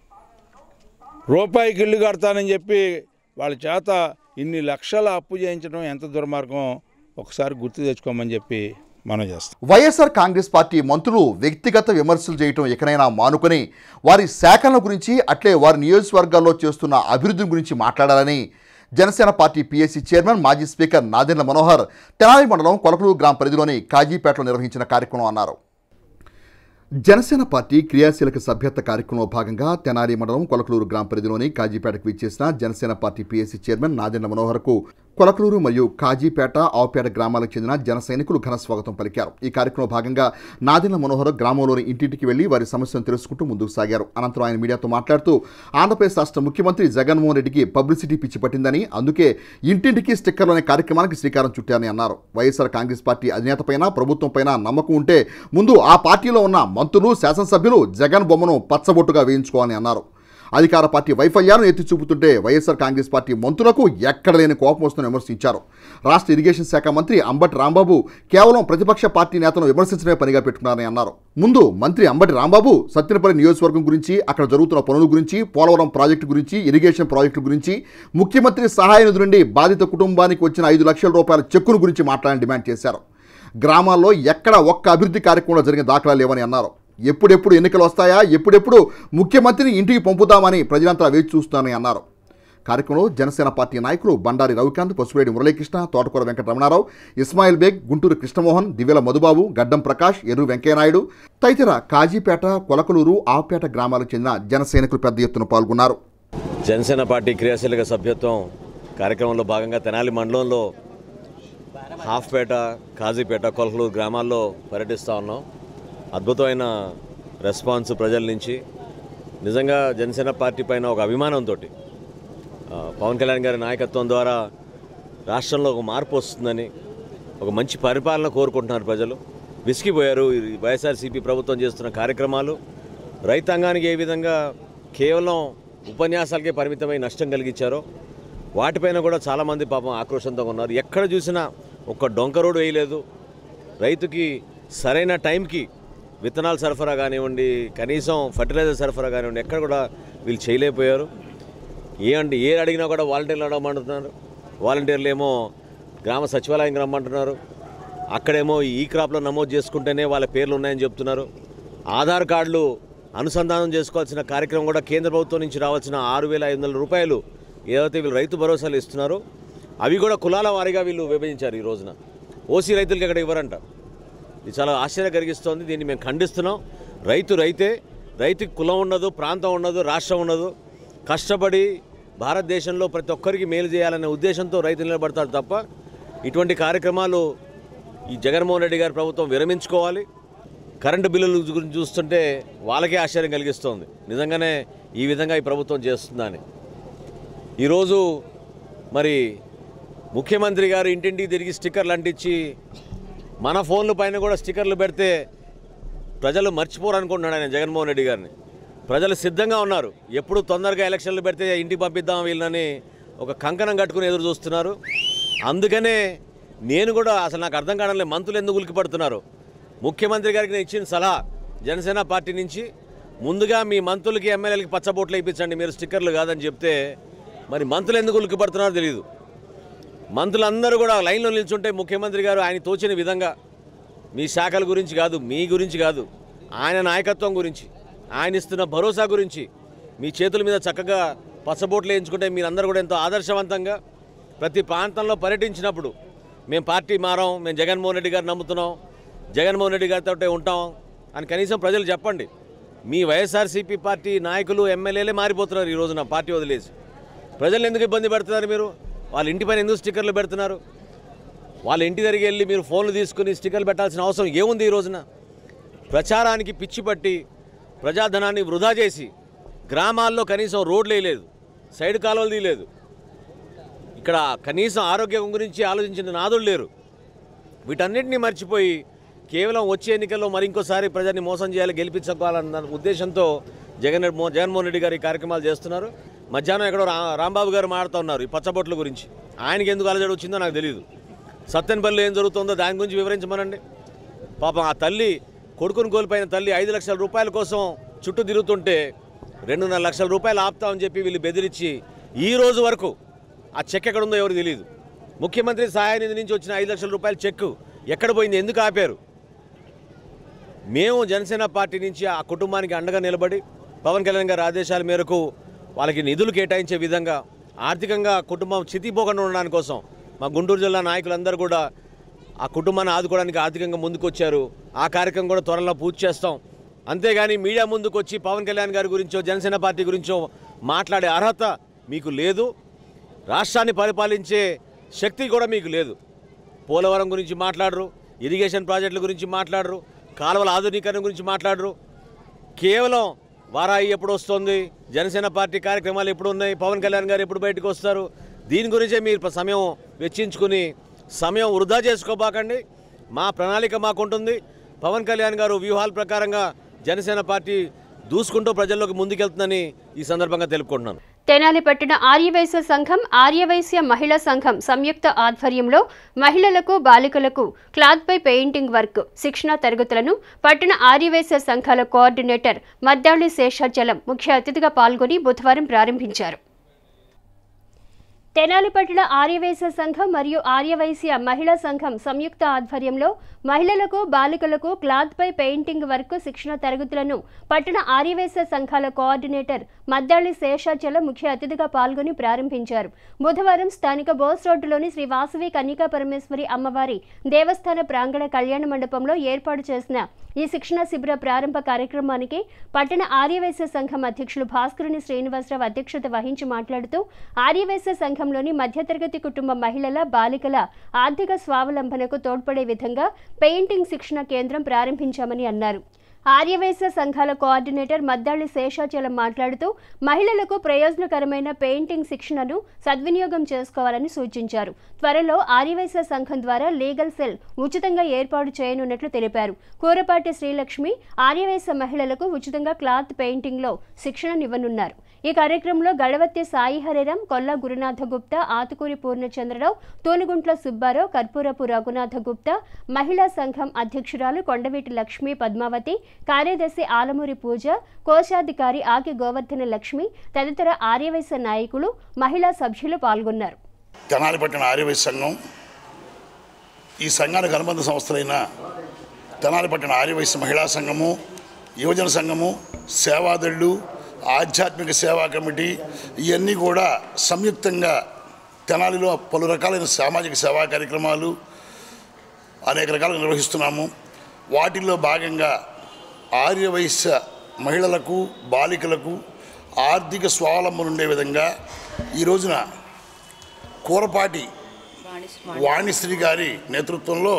రూపాయికి ఇల్లు కడతానని చెప్పి వాళ్ళ చేత ఇన్ని లక్షల అప్పు చేయించడం ఎంత దుర్మార్గం ఒకసారి గుర్తు తెచ్చుకోమని చెప్పి మనం చేస్తాం వైఎస్ఆర్ కాంగ్రెస్ పార్టీ మంత్రులు వ్యక్తిగత విమర్శలు చేయటం ఎక్కడైనా మానుకొని వారి శాఖల గురించి అట్లే వారి నియోజకవర్గాల్లో చేస్తున్న అభివృద్ధి గురించి మాట్లాడాలని జనసేన పార్టీ పీఎస్సీ చైర్మన్ మాజీ స్పీకర్ నాదెండ్ల మనోహర్ తెనాలి మండలం కొలకలూరు గ్రామ పరిధిలోని కాజీపేటలో నిర్వహించిన కార్యక్రమం అన్నారు జనసేన పార్టీ క్రియాశీలక సభ్యత్వ కార్యక్రమంలో భాగంగా తెనాలి మండలం కొలకలూరు గ్రామ పరిధిలోని కాజీపేటకు విచ్చేసిన Janasena party PSC chairman Nadendla మనోహర్కు కొలకలూరు మరియు కాజీపేట ఆవుపేట గ్రామాలకు చెందిన జన సైనికులు ఘన స్వాగతం పలికారు ఈ కార్యక్రమంలో భాగంగా నాదెండ్ల మనోహర్ గ్రామంలోని ఇంటింటికి వెళ్లి వారి సమస్యను తెలుసుకుంటూ ముందుకు సాగారు అనంతరం ఆయన మీడియాతో మాట్లాడుతూ ఆంధ్రప్రదేశ్ రాష్ట్ర ముఖ్యమంత్రి జగన్మోహన్ రెడ్డికి పబ్లిసిటీ పిచ్చి పట్టిందని అందుకే ఇంటింటికి స్టిక్కర్లు అనే కార్యక్రమానికి శ్రీకారం చుట్టారని అన్నారు వైఎస్ఆర్ కాంగ్రెస్ పార్టీ అధినేతపైన ప్రభుత్వంపైన నమ్మకం ఉంటే ముందు ఆ పార్టీలో ఉన్న మంత్రులు శాసనసభ్యులు జగన్ బొమ్మను పచ్చబొట్టుగా వేయించుకోవాలని అన్నారు అధికార పార్టీ వైఫల్యాలను ఎత్తి చూపుతుంటే వైఎస్ఆర్ కాంగ్రెస్ పార్టీ మంత్రులకు ఎక్కడ లేని కోపం వస్తుందని విమర్శించారు రాష్ట్ర ఇరిగేషన్ శాఖ మంత్రి అంబటి రాంబాబు కేవలం ప్రతిపక్ష పార్టీ నేతను విమర్శించడమే పనిగా పెట్టుకున్నారని అన్నారు ముందు మంత్రి అంబటి రాంబాబు సత్యనపల్లి నియోజకవర్గం గురించి అక్కడ జరుగుతున్న పనుల గురించి పోలవరం ప్రాజెక్టు గురించి ఇరిగేషన్ ప్రాజెక్టుల గురించి ముఖ్యమంత్రి సహాయ నిధి నుండి బాధిత కుటుంబానికి వచ్చిన ఐదు లక్షల రూపాయల చెక్కును గురించి మాట్లాడని డిమాండ్ చేశారు గ్రామాల్లో ఎక్కడ ఒక్క అభివృద్ధి కార్యక్రమంలో జరిగిన దాఖలాలు లేవని అన్నారు ఎప్పుడెప్పుడు ఎన్నికలు వస్తాయా ఎప్పుడెప్పుడు ముఖ్యమంత్రిని ఇంటికి పంపుతామని ప్రజలంతా వేచి చూస్తారని అన్నారు కార్యక్రమంలో జనసేన పార్టీ నాయకులు బండారి రవికాంత్ పసుపురేడి మురళీకృష్ణ తోటకూర వెంకట రమణారావు ఇస్మాయిల్ బేగ్ గుంటూరు కృష్ణమోహన్ దివ్యల మధుబాబు గడ్డం ప్రకాష్ ఎర్రు వెంకయ్యనాయుడు తదితర కాజీపేట కొలకలూరు ఆవుపేట గ్రామాలకు చెందిన జన సైనికులు పెద్ద ఎత్తున పాల్గొన్నారు జనసేన పార్టీ క్రియాశీలక సభ్యత్వం కార్యక్రమంలో భాగంగా తెనాలి మండలంలో హాఫ్పేట కాజీపేట కొలకలూరు గ్రామాల్లో పర్యటిస్తూ ఉన్నాం అద్భుతమైన రెస్పాన్స్ ప్రజల నుంచి నిజంగా జనసేన పార్టీ పైన ఒక అభిమానంతో పవన్ కళ్యాణ్ గారి నాయకత్వం ద్వారా రాష్ట్రంలో ఒక మార్పు వస్తుందని ఒక మంచి పరిపాలన కోరుకుంటున్నారు ప్రజలు విసిగిపోయారు ఈ వైఎస్ఆర్సీపీ ప్రభుత్వం చేస్తున్న కార్యక్రమాలు రైతాంగానికి ఏ విధంగా కేవలం ఉపన్యాసాలకే పరిమితమై నష్టం కలిగించారో వాటిపైన కూడా చాలామంది పాపం ఆక్రోషంతో ఉన్నారు ఎక్కడ చూసినా ఒక్క డొంక రోడ్డు వేయలేదు రైతుకి సరైన టైంకి విత్తనాలు సరఫరా కానివ్వండి కనీసం ఫర్టిలైజర్ సరఫరా కానివ్వండి ఎక్కడ కూడా వీళ్ళు చేయలేకపోయారు ఏ అంటే ఏ అడిగినా కూడా వాలంటీర్లు అడగమంటున్నారు వాలంటీర్లు ఏమో గ్రామ సచివాలయం రమ్మంటున్నారు అక్కడేమో ఈ క్రాప్లో నమోదు చేసుకుంటేనే వాళ్ళ పేర్లు ఉన్నాయని చెప్తున్నారు ఆధార్ కార్డులు అనుసంధానం చేసుకోవాల్సిన కార్యక్రమం కూడా కేంద్ర ప్రభుత్వం నుంచి రావాల్సిన ఆరు వేల ఐదు వందల రూపాయలు ఏదైతే వీళ్ళు రైతు భరోసాలు ఇస్తున్నారో అవి కూడా కులాల వారీగా వీళ్ళు విభజించారు ఈ రోజున ఓసీ రైతులకి అక్కడ ఇవ్వరంట ఇది చాలా ఆశ్చర్యం కలిగిస్తోంది దీన్ని మేము ఖండిస్తున్నాం రైతు రైతే రైతుకి కులం ఉండదు ప్రాంతం ఉండదు రాష్ట్రం ఉండదు కష్టపడి భారతదేశంలో ప్రతి ఒక్కరికి మేలు చేయాలనే ఉద్దేశంతో రైతు నిలబడతారు తప్ప ఇటువంటి కార్యక్రమాలు ఈ జగన్మోహన్ రెడ్డి గారి ప్రభుత్వం విరమించుకోవాలి కరెంటు బిల్లుల గురించి చూస్తుంటే వాళ్ళకే ఆశ్చర్యం కలిగిస్తోంది నిజంగానే ఈ విధంగా ఈ ప్రభుత్వం చేస్తుందని ఈరోజు మరి ముఖ్యమంత్రి గారు ఇంటింటికి తిరిగి స్టిక్కర్లు అంటించి మన ఫోన్ల పైన కూడా స్టిక్కర్లు పెడితే ప్రజలు మర్చిపోరు అనుకుంటున్నాడు ఆయన జగన్మోహన్ రెడ్డి గారిని ప్రజలు సిద్ధంగా ఉన్నారు ఎప్పుడు తొందరగా ఎలక్షన్లు పెడితే ఇంటికి పంపిద్దాం వీళ్ళని ఒక కంకణం కట్టుకుని ఎదురు చూస్తున్నారు అందుకనే నేను కూడా అసలు నాకు అర్థం కావడం లేదు మంత్రులు ఎందుకు ఉలికి పడుతున్నారు ముఖ్యమంత్రి గారికి నేను ఇచ్చిన సలహా జనసేన పార్టీ నుంచి ముందుగా మీ మంత్రులకి ఎమ్మెల్యేలకి పచ్చబోట్లు ఇప్పించండి మీరు స్టిక్కర్లు కాదని చెప్తే మరి మంత్రులు ఎందుకు ఉలికి పడుతున్నారో తెలియదు మంత్రులందరూ కూడా లైన్లో నిల్చుంటే ముఖ్యమంత్రి గారు ఆయన తోచిన విధంగా మీ శాఖల గురించి కాదు మీ గురించి కాదు ఆయన నాయకత్వం గురించి ఆయన ఇస్తున్న భరోసా గురించి మీ చేతుల మీద చక్కగా పచ్చబోట్లు వేయించుకుంటే మీరందరూ కూడా ఎంతో ఆదర్శవంతంగా ప్రతి ప్రాంతంలో పర్యటించినప్పుడు మేము పార్టీ మారాం మేము జగన్మోహన్ రెడ్డి గారు నమ్ముతున్నాం జగన్మోహన్ రెడ్డి గారితో ఉంటాం అని కనీసం ప్రజలు చెప్పండి మీ వైఎస్ఆర్సీపీ పార్టీ నాయకులు ఎమ్మెల్యేలే మారిపోతున్నారు ఈ రోజున పార్టీ వదిలేసి ప్రజలు ఎందుకు ఇబ్బంది పెడుతున్నారు మీరు వాళ్ళ ఇంటిపైన ఎందుకు స్టిక్కర్లు పెడుతున్నారు వాళ్ళ ఇంటి దగ్గరికి వెళ్ళి మీరు ఫోన్లు తీసుకుని స్టిక్కర్లు పెట్టాల్సిన అవసరం ఏముంది ఈ రోజున ప్రచారానికి పిచ్చి పట్టి ప్రజాధనాన్ని వృధా చేసి గ్రామాల్లో కనీసం రోడ్లు వేయలేదు సైడ్ కాలువలు తీయలేదు ఇక్కడ కనీసం ఆరోగ్యం గురించి ఆలోచించిన నాదులు లేరు వీటన్నిటిని మర్చిపోయి కేవలం వచ్చే ఎన్నికల్లో మరి ఇంకోసారి ప్రజల్ని మోసం చేయాలి గెలిపించుకోవాలన్న ఉద్దేశంతో జగన్ మో- జగన్మోహన్ రెడ్డి గారు ఈ కార్యక్రమాలు చేస్తున్నారు మధ్యాహ్నం ఎక్కడో రా రాంబాబు గారు మాడుతూ ఉన్నారు ఈ పచ్చబొట్ల గురించి ఆయనకి ఎందుకు అలజడి వచ్చిందో నాకు తెలియదు సత్తెనపల్లిలో ఏం జరుగుతుందో దాని గురించి వివరించమనండి పాపం ఆ తల్లి కొడుకును కోల్పోయిన తల్లి ఐదు లక్షల రూపాయల కోసం చుట్టూ తిరుగుతుంటే రెండున్నర లక్షల రూపాయలు ఆపుతామని చెప్పి వీళ్ళు బెదిరించి ఈ రోజు వరకు ఆ చెక్ ఎక్కడ ఉందో ఎవరు తెలియదు ముఖ్యమంత్రి సహాయ నిధి నుంచి వచ్చిన ఐదు లక్షల రూపాయల చెక్ ఎక్కడ పోయింది ఎందుకు ఆపారు మేము జనసేన పార్టీ నుంచి ఆ కుటుంబానికి అండగా నిలబడి పవన్ కళ్యాణ్ గారి ఆదేశాల మేరకు వాళ్ళకి నిధులు కేటాయించే విధంగా ఆర్థికంగా కుటుంబం చితిపోకుండా ఉండడానికి కోసం మా గుంటూరు జిల్లా నాయకులందరూ కూడా ఆ కుటుంబాన్ని ఆదుకోవడానికి ఆర్థికంగా ముందుకొచ్చారు ఆ కార్యక్రమం కూడా త్వరలో పూర్తి చేస్తాం అంతేగాని మీడియా ముందుకు వచ్చి పవన్ కళ్యాణ్ గారి గురించో జనసేన పార్టీ గురించో మాట్లాడే అర్హత మీకు లేదు రాష్ట్రాన్ని పరిపాలించే శక్తి కూడా మీకు లేదు పోలవరం గురించి మాట్లాడరు ఇరిగేషన్ ప్రాజెక్టుల గురించి మాట్లాడరు కాలువల ఆధునీకరణ గురించి మాట్లాడరు కేవలం వారాయి ఎప్పుడు వస్తుంది జనసేన పార్టీ కార్యక్రమాలు ఎప్పుడు ఉన్నాయి పవన్ కళ్యాణ్ గారు ఎప్పుడు బయటకు వస్తారు దీని గురించే మీరు ప- సమయం వెచ్చించుకుని సమయం వృధా చేసుకోబాకండి మా ప్రణాళిక మాకుంటుంది పవన్ కళ్యాణ్ గారు వ్యూహాల ప్రకారంగా జనసేన పార్టీ దూసుకుంటూ ప్రజల్లోకి ముందుకెళ్తుందని ఈ సందర్భంగా తెలుపుకుంటున్నాను తెనాలి పట్టణ ఆర్యవైశ్య సంఘం ఆర్యవైశ్య మహిళా సంఘం సంయుక్త ఆధ్వర్యంలో మహిళలకు బాలికలకు క్లాత్పై పెయింటింగ్ వర్క్ శిక్షణ తరగతులను పట్టణ ఆర్యవైశ్య సంఘాల కోఆర్డినేటర్ మద్దాళి శేషాచలం ముఖ్య అతిథిగా పాల్గొని బుధవారం ప్రారంభించారు తెనాలి పట్టణ ఆర్యవైశ్య సంఘం మరియు ఆర్యవైశ్య మహిళా సంఘం సంయుక్త ఆధ్వర్యంలో మహిళలకు బాలికలకు క్లాత్పై పెయింటింగ్ వర్క్ శిక్షణ తరగతులను పట్టణ ఆర్యవైశ్య సంఘాల కోఆర్డినేటర్ మద్దాళి శేషాచలం ముఖ్య అతిథిగా పాల్గొని ప్రారంభించారు బుధవారం స్థానిక బోస్ రోడ్డులోని శ్రీ వాసవి కన్నికా పరమేశ్వరి అమ్మవారి దేవస్థాన ప్రాంగణ కళ్యాణ మండపంలో ఏర్పాటు చేసిన ఈ శిక్షణ శిబిర ప్రారంభ కార్యక్రమానికి పట్టణ ఆర్యవైశ్య సంఘం అధ్యక్షులు భాస్కరుని శ్రీనివాసరావు అధ్యక్షత వహించి మాట్లాడుతూ ఆర్యవైశ్య సంఘంలోని మధ్యతరగతి కుటుంబ మహిళల బాలికల ఆర్థిక స్వావలంబనకు తోడ్పడే విధంగా పెయింటింగ్ శిక్షణ కేంద్రం ప్రారంభించామని అన్నారు ఆర్యవైశ్య సంఘాల కోఆర్డినేటర్ మద్దాళి శేషాచలం మాట్లాడుతూ మహిళలకు ప్రయోజనకరమైన పెయింటింగ్ శిక్షణను సద్వినియోగం చేసుకోవాలని సూచించారు త్వరలో ఆర్యవైశ్య సంఘం ద్వారా లీగల్ సెల్ ఉచితంగా ఏర్పాటు చేయనున్నట్లు తెలిపారు కూరపాటి శ్రీలక్ష్మి ఆర్యవైశ్య మహిళలకు ఉచితంగా క్లాత్ పెయింటింగ్లో శిక్షణనివ్వనున్నారు ఈ కార్యక్రమంలో గడవత్తి సాయి హరిరాం కొల్ల గురునాథ గుప్తా ఆతుకూరి పూర్ణచంద్రరావు తూనుగుంట్ల సుబ్బారావు కర్పూరపు రఘునాథ గుప్తా మహిళా సంఘం అధ్యక్షురాలు కొండవీటి లక్ష్మి పద్మావతి కార్యదర్శి ఆలమూరి పూజ కోశాధికారి ఆకి గోవర్ధన లక్ష్మి తదితర ఆర్యవైశ్య నాయకులు మహిళా సభ్యులు పాల్గొన్నారు తెనాలి పట్టిన ఆర్యవైశ్య సంఘం ఈ సంఘానికి అనుబంధ సంస్థలైన తెనాలి పట్టిన ఆర్యవైశ్య మహిళా సంఘము యువజన సంఘము సేవాదళ్ళు ఆధ్యాత్మిక సేవా కమిటీ ఇవన్నీ కూడా సంయుక్తంగా తెనాలిలో పలు రకాలైన సామాజిక సేవా కార్యక్రమాలు అనేక రకాలుగా నిర్వహిస్తున్నాము వాటిల్లో భాగంగా ఆర్యవైశ్య మహిళలకు బాలికలకు ఆర్థిక స్వావలంబన ఉండే విధంగా ఈ రోజున కూరపాటి వాణిశ్రీ గారి నేతృత్వంలో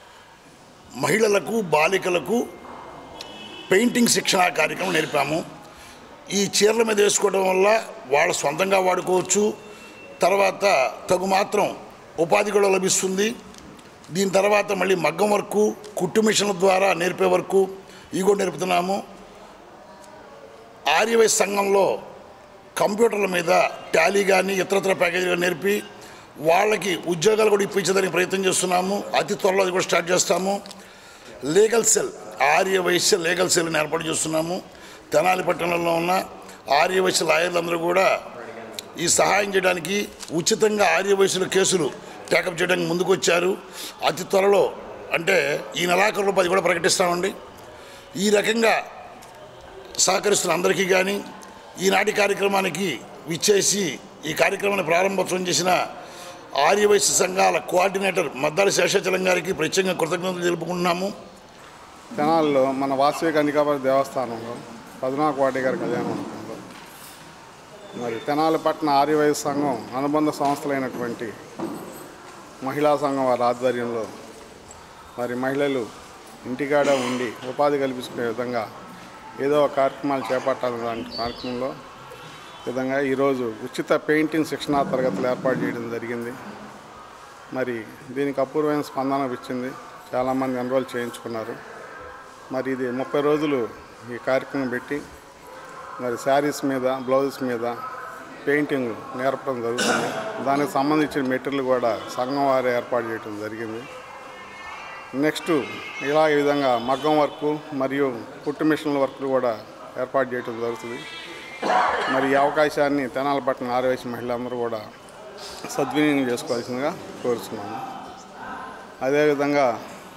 మహిళలకు బాలికలకు పెయింటింగ్ శిక్షణ కార్యక్రమం నేర్పాము ఈ చీరల మీద వేసుకోవడం వల్ల వాళ్ళ సొంతంగా వాడుకోవచ్చు తర్వాత తగు మాత్రం ఉపాధి కూడా లభిస్తుంది దీని తర్వాత మళ్ళీ మగ్గం వర్కు కుట్టు మిషన్ల ద్వారా నేర్పే వరకు ఇవి కూడా నేర్పుతున్నాము ఆర్యవైశ్య సంఘంలో కంప్యూటర్ల మీద టాలీ కానీ ఇతరత్ర ప్యాకేజీలు నేర్పి వాళ్ళకి ఉద్యోగాలు కూడా ఇప్పించడానికి ప్రయత్నం చేస్తున్నాము అతి త్వరలో అది కూడా స్టార్ట్ చేస్తాము లీగల్ సెల్ ఆర్యవైశ్య లీగల్ సెల్ని ఏర్పాటు చేస్తున్నాము తెనాలి పట్టణంలో ఉన్న ఆర్యవైశ్య లాయర్లందరూ కూడా ఈ సహాయం చేయడానికి ఉచితంగా ఆర్యవైశ్యుల కేసులు టేకప్ చేయడానికి ముందుకు వచ్చారు అతి త్వరలో అంటే ఈ నెలాఖరులో పది కూడా ప్రకటిస్తామండి ఈ రకంగా సహకరిస్తున్న అందరికీ కానీ ఈనాటి కార్యక్రమానికి విచ్చేసి ఈ కార్యక్రమాన్ని ప్రారంభోత్సవం చేసిన ఆర్యవైశ్య సంఘాల కోఆర్డినేటర్ మద్దాలి శేషాచలం గారికి ప్రత్యేకంగా కృతజ్ఞతలు తెలుపుకుంటున్నాము తెనాలిలో మన వాసవి కనికాపతి దేవస్థానంలో పద్మనాభ వాటి గారి కళ్యాణ మండపంలో మరి తెనాలి పట్టణ ఆర్యవైశ్య సంఘం అనుబంధ సంస్థలైనటువంటి మహిళా సంఘం వారి ఆధ్వర్యంలో మరి మహిళలు ఇంటికాడ ఉండి ఉపాధి కల్పించుకునే విధంగా ఏదో ఒక కార్యక్రమాలు చేపట్టాలనే దాని కార్యక్రమంలో విధంగా ఈరోజు ఉచిత పెయింటింగ్ శిక్షణా తరగతులు ఏర్పాటు చేయడం జరిగింది మరి దీనికి అపూర్వమైన స్పందన ఇచ్చింది చాలామంది ఎన్రోల్ చేయించుకున్నారు మరి ఇది ముప్పై రోజులు ఈ కార్యక్రమం పెట్టి మరి శారీస్ మీద బ్లౌజెస్ మీద పెయింటింగ్ నేర్పడం జరుగుతుంది దానికి సంబంధించిన మెటీరియల్ కూడా సంఘం వారు ఏర్పాటు చేయడం జరిగింది నెక్స్ట్ ఇలా ఈ విధంగా మగ్గం వర్క్ మరియు కుట్టు మిషన్ల వర్క్లు కూడా ఏర్పాటు చేయడం జరుగుతుంది మరి ఈ అవకాశాన్ని తెనాల పట్టణ ఆర్యవైశ్య మహిళలందరూ కూడా సద్వినియోగం చేసుకోవాల్సిందిగా కోరుతున్నాము అదేవిధంగా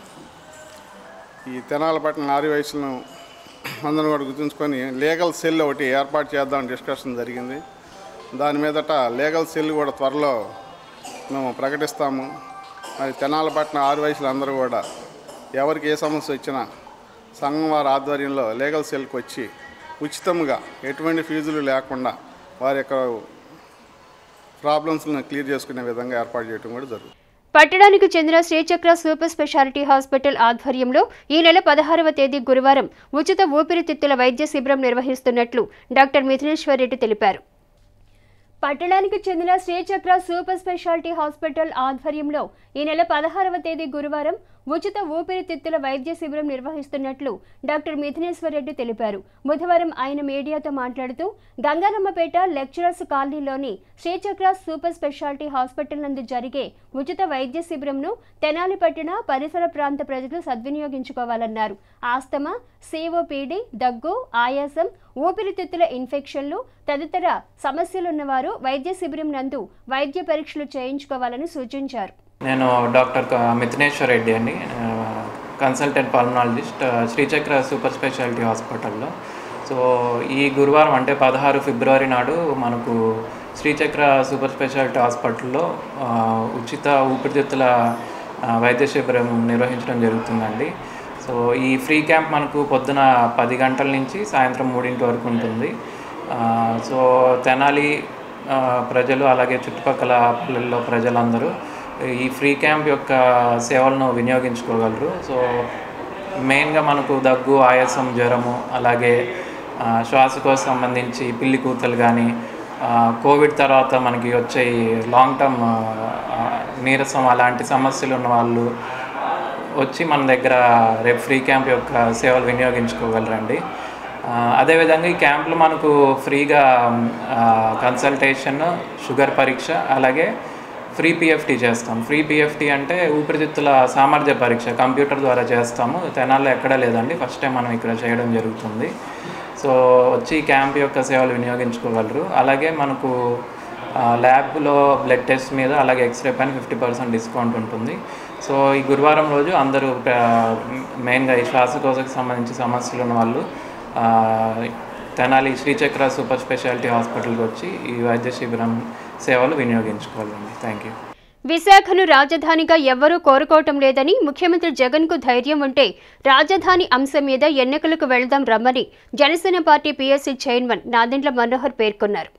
ఈ తెనాల పట్టణ ఆర్యవైశ్యులను అందరం కూడా గుర్తుంచుకొని లీగల్ సెల్ ఒకటి ఏర్పాటు చేద్దాం డిస్కషన్ జరిగింది దాని మీదట లీగల్ సెల్ కూడా త్వరలో మేము ప్రకటిస్తాము మరి తెనాలపట్న ఆరు వయసులు అందరూ కూడా ఎవరికి ఏ సమస్య వచ్చినా సంఘం వారి ఆధ్వర్యంలో లీగల్ సెల్కి వచ్చి ఉచితంగా ఎటువంటి ఫీజులు లేకుండా వారి యొక్క ప్రాబ్లమ్స్ని క్లియర్ చేసుకునే విధంగా ఏర్పాటు చేయడం కూడా జరుగుతుంది పట్టణానికి చెందిన శ్రీచక్ర సూపర్ స్పెషాలిటీ హాస్పిటల్ ఆధ్వర్యంలో ఈ నెల పదహారవ తేదీ గురువారం ఉచిత ఊపిరితిత్తుల వైద్య శిబిరం నిర్వహిస్తున్నట్లు డాక్టర్ మిథునేశ్వర్ రెడ్డి తెలిపారు పట్టణానికి చెందిన శ్రీచక్ర సూపర్ స్పెషాలిటీ హాస్పిటల్ ఆధ్వర్యంలో ఈ నెల పదహారవ తేదీ గురువారం ఉచిత ఊపిరితిత్తుల వైద్య శిబిరం నిర్వహిస్తున్నట్లు డాక్టర్ మిథునేశ్వర్ రెడ్డి తెలిపారు బుధవారం ఆయన మీడియాతో మాట్లాడుతూ గంగారమ్మపేట లెక్చరర్స్ కాలనీలోని శ్రీచక్ర సూపర్ స్పెషాలిటీ హాస్పిటల్ నందు జరిగే ఉచిత వైద్య శిబిరంను తెనాలి పట్టణ పరిసర ప్రాంత ప్రజలు సద్వినియోగించుకోవాలన్నారు ఆస్తమా సిఓపిడి దగ్గు ఆయాసం ఊపిరితిత్తుల ఇన్ఫెక్షన్లు తదితర సమస్యలున్నవారు వైద్య శిబిరం నందు వైద్య పరీక్షలు చేయించుకోవాలని సూచించారు నేను డాక్టర్ క- మిథునేశ్వర్ రెడ్డి అండి ఆ, కన్సల్టెంట్ పల్మనాలజిస్ట్ ఆ, శ్రీచక్ర సూపర్ స్పెషాలిటీ హాస్పిటల్లో సో ఈ గురువారం అంటే పదహారు ఫిబ్రవరి నాడు మనకు శ్రీచక్ర సూపర్ స్పెషాలిటీ హాస్పిటల్లో ఆ, ఉచిత ఊపిరితిత్తుల ఆ, వైద్య శిబిరం నిర్వహించడం జరుగుతుందండి సో ఈ ఫ్రీ క్యాంప్ మనకు పొద్దున పది గంటల నుంచి సాయంత్రం మూడింటి వరకు ఉంటుంది ఆ, సో తెనాలి ఆ, ప్రజలు అలాగే చుట్టుపక్కల పల్లెల్లో ప్రజలందరూ ఈ ఫ్రీ క్యాంప్ యొక్క సేవలను వినియోగించుకోగలరు సో మెయిన్గా మనకు దగ్గు ఆయాసం జ్వరము అలాగే ఆ, శ్వాసకోశ సంబంధించి పిల్లి కూతలు కానీ కోవిడ్ తర్వాత మనకి వచ్చే ఈ లాంగ్ టర్మ్ ఆ, నీరసం అలాంటి సమస్యలు ఉన్న వాళ్ళు వచ్చి మన దగ్గర రేపు ఫ్రీ క్యాంప్ యొక్క సేవలు వినియోగించుకోగలరండి ఆ, అదేవిధంగా ఈ క్యాంప్లో మనకు ఫ్రీగా కన్సల్టేషన్ షుగర్ పరీక్ష అలాగే ఫ్రీ పిఎఫ్టీ చేస్తాం ఫ్రీ పిఎఫ్టీ అంటే ఊపిరితిత్తుల సామర్థ్య పరీక్ష కంప్యూటర్ ద్వారా చేస్తాము తెనాల్లో ఎక్కడా లేదండి ఫస్ట్ టైం మనం ఇక్కడ చేయడం జరుగుతుంది సో వచ్చి ఈ క్యాంప్ యొక్క సేవలు వినియోగించుకోగలరు అలాగే మనకు ఆ, ల్యాబ్లో బ్లడ్ టెస్ట్ మీద అలాగే ఎక్స్రే పైన ఫిఫ్టీ పర్సెంట్ డిస్కౌంట్ ఉంటుంది సో ఈ గురువారం రోజు అందరూ ఆ, మెయిన్గా ఈ శ్వాసకోశకు సంబంధించి సమస్యలు ఉన్న వాళ్ళు ఆ, తెనాలి శ్రీచక్ర సూపర్ స్పెషాలిటీ హాస్పిటల్కి వచ్చి ఈ వైద్య శిబిరం సేవలు వినియోగించుకోవాలండి థ్యాంక్ యూ విశాఖను రాజధానిగా ఎవ్వరూ కోరుకోవటం లేదని ముఖ్యమంత్రి జగన్కు ధైర్యం ఉంటే రాజధాని అంశం మీద ఎన్నికలకు వెళ్దాం రమ్మని Janasena party PSC chairman Nadendla Manohar పేర్కొన్నారు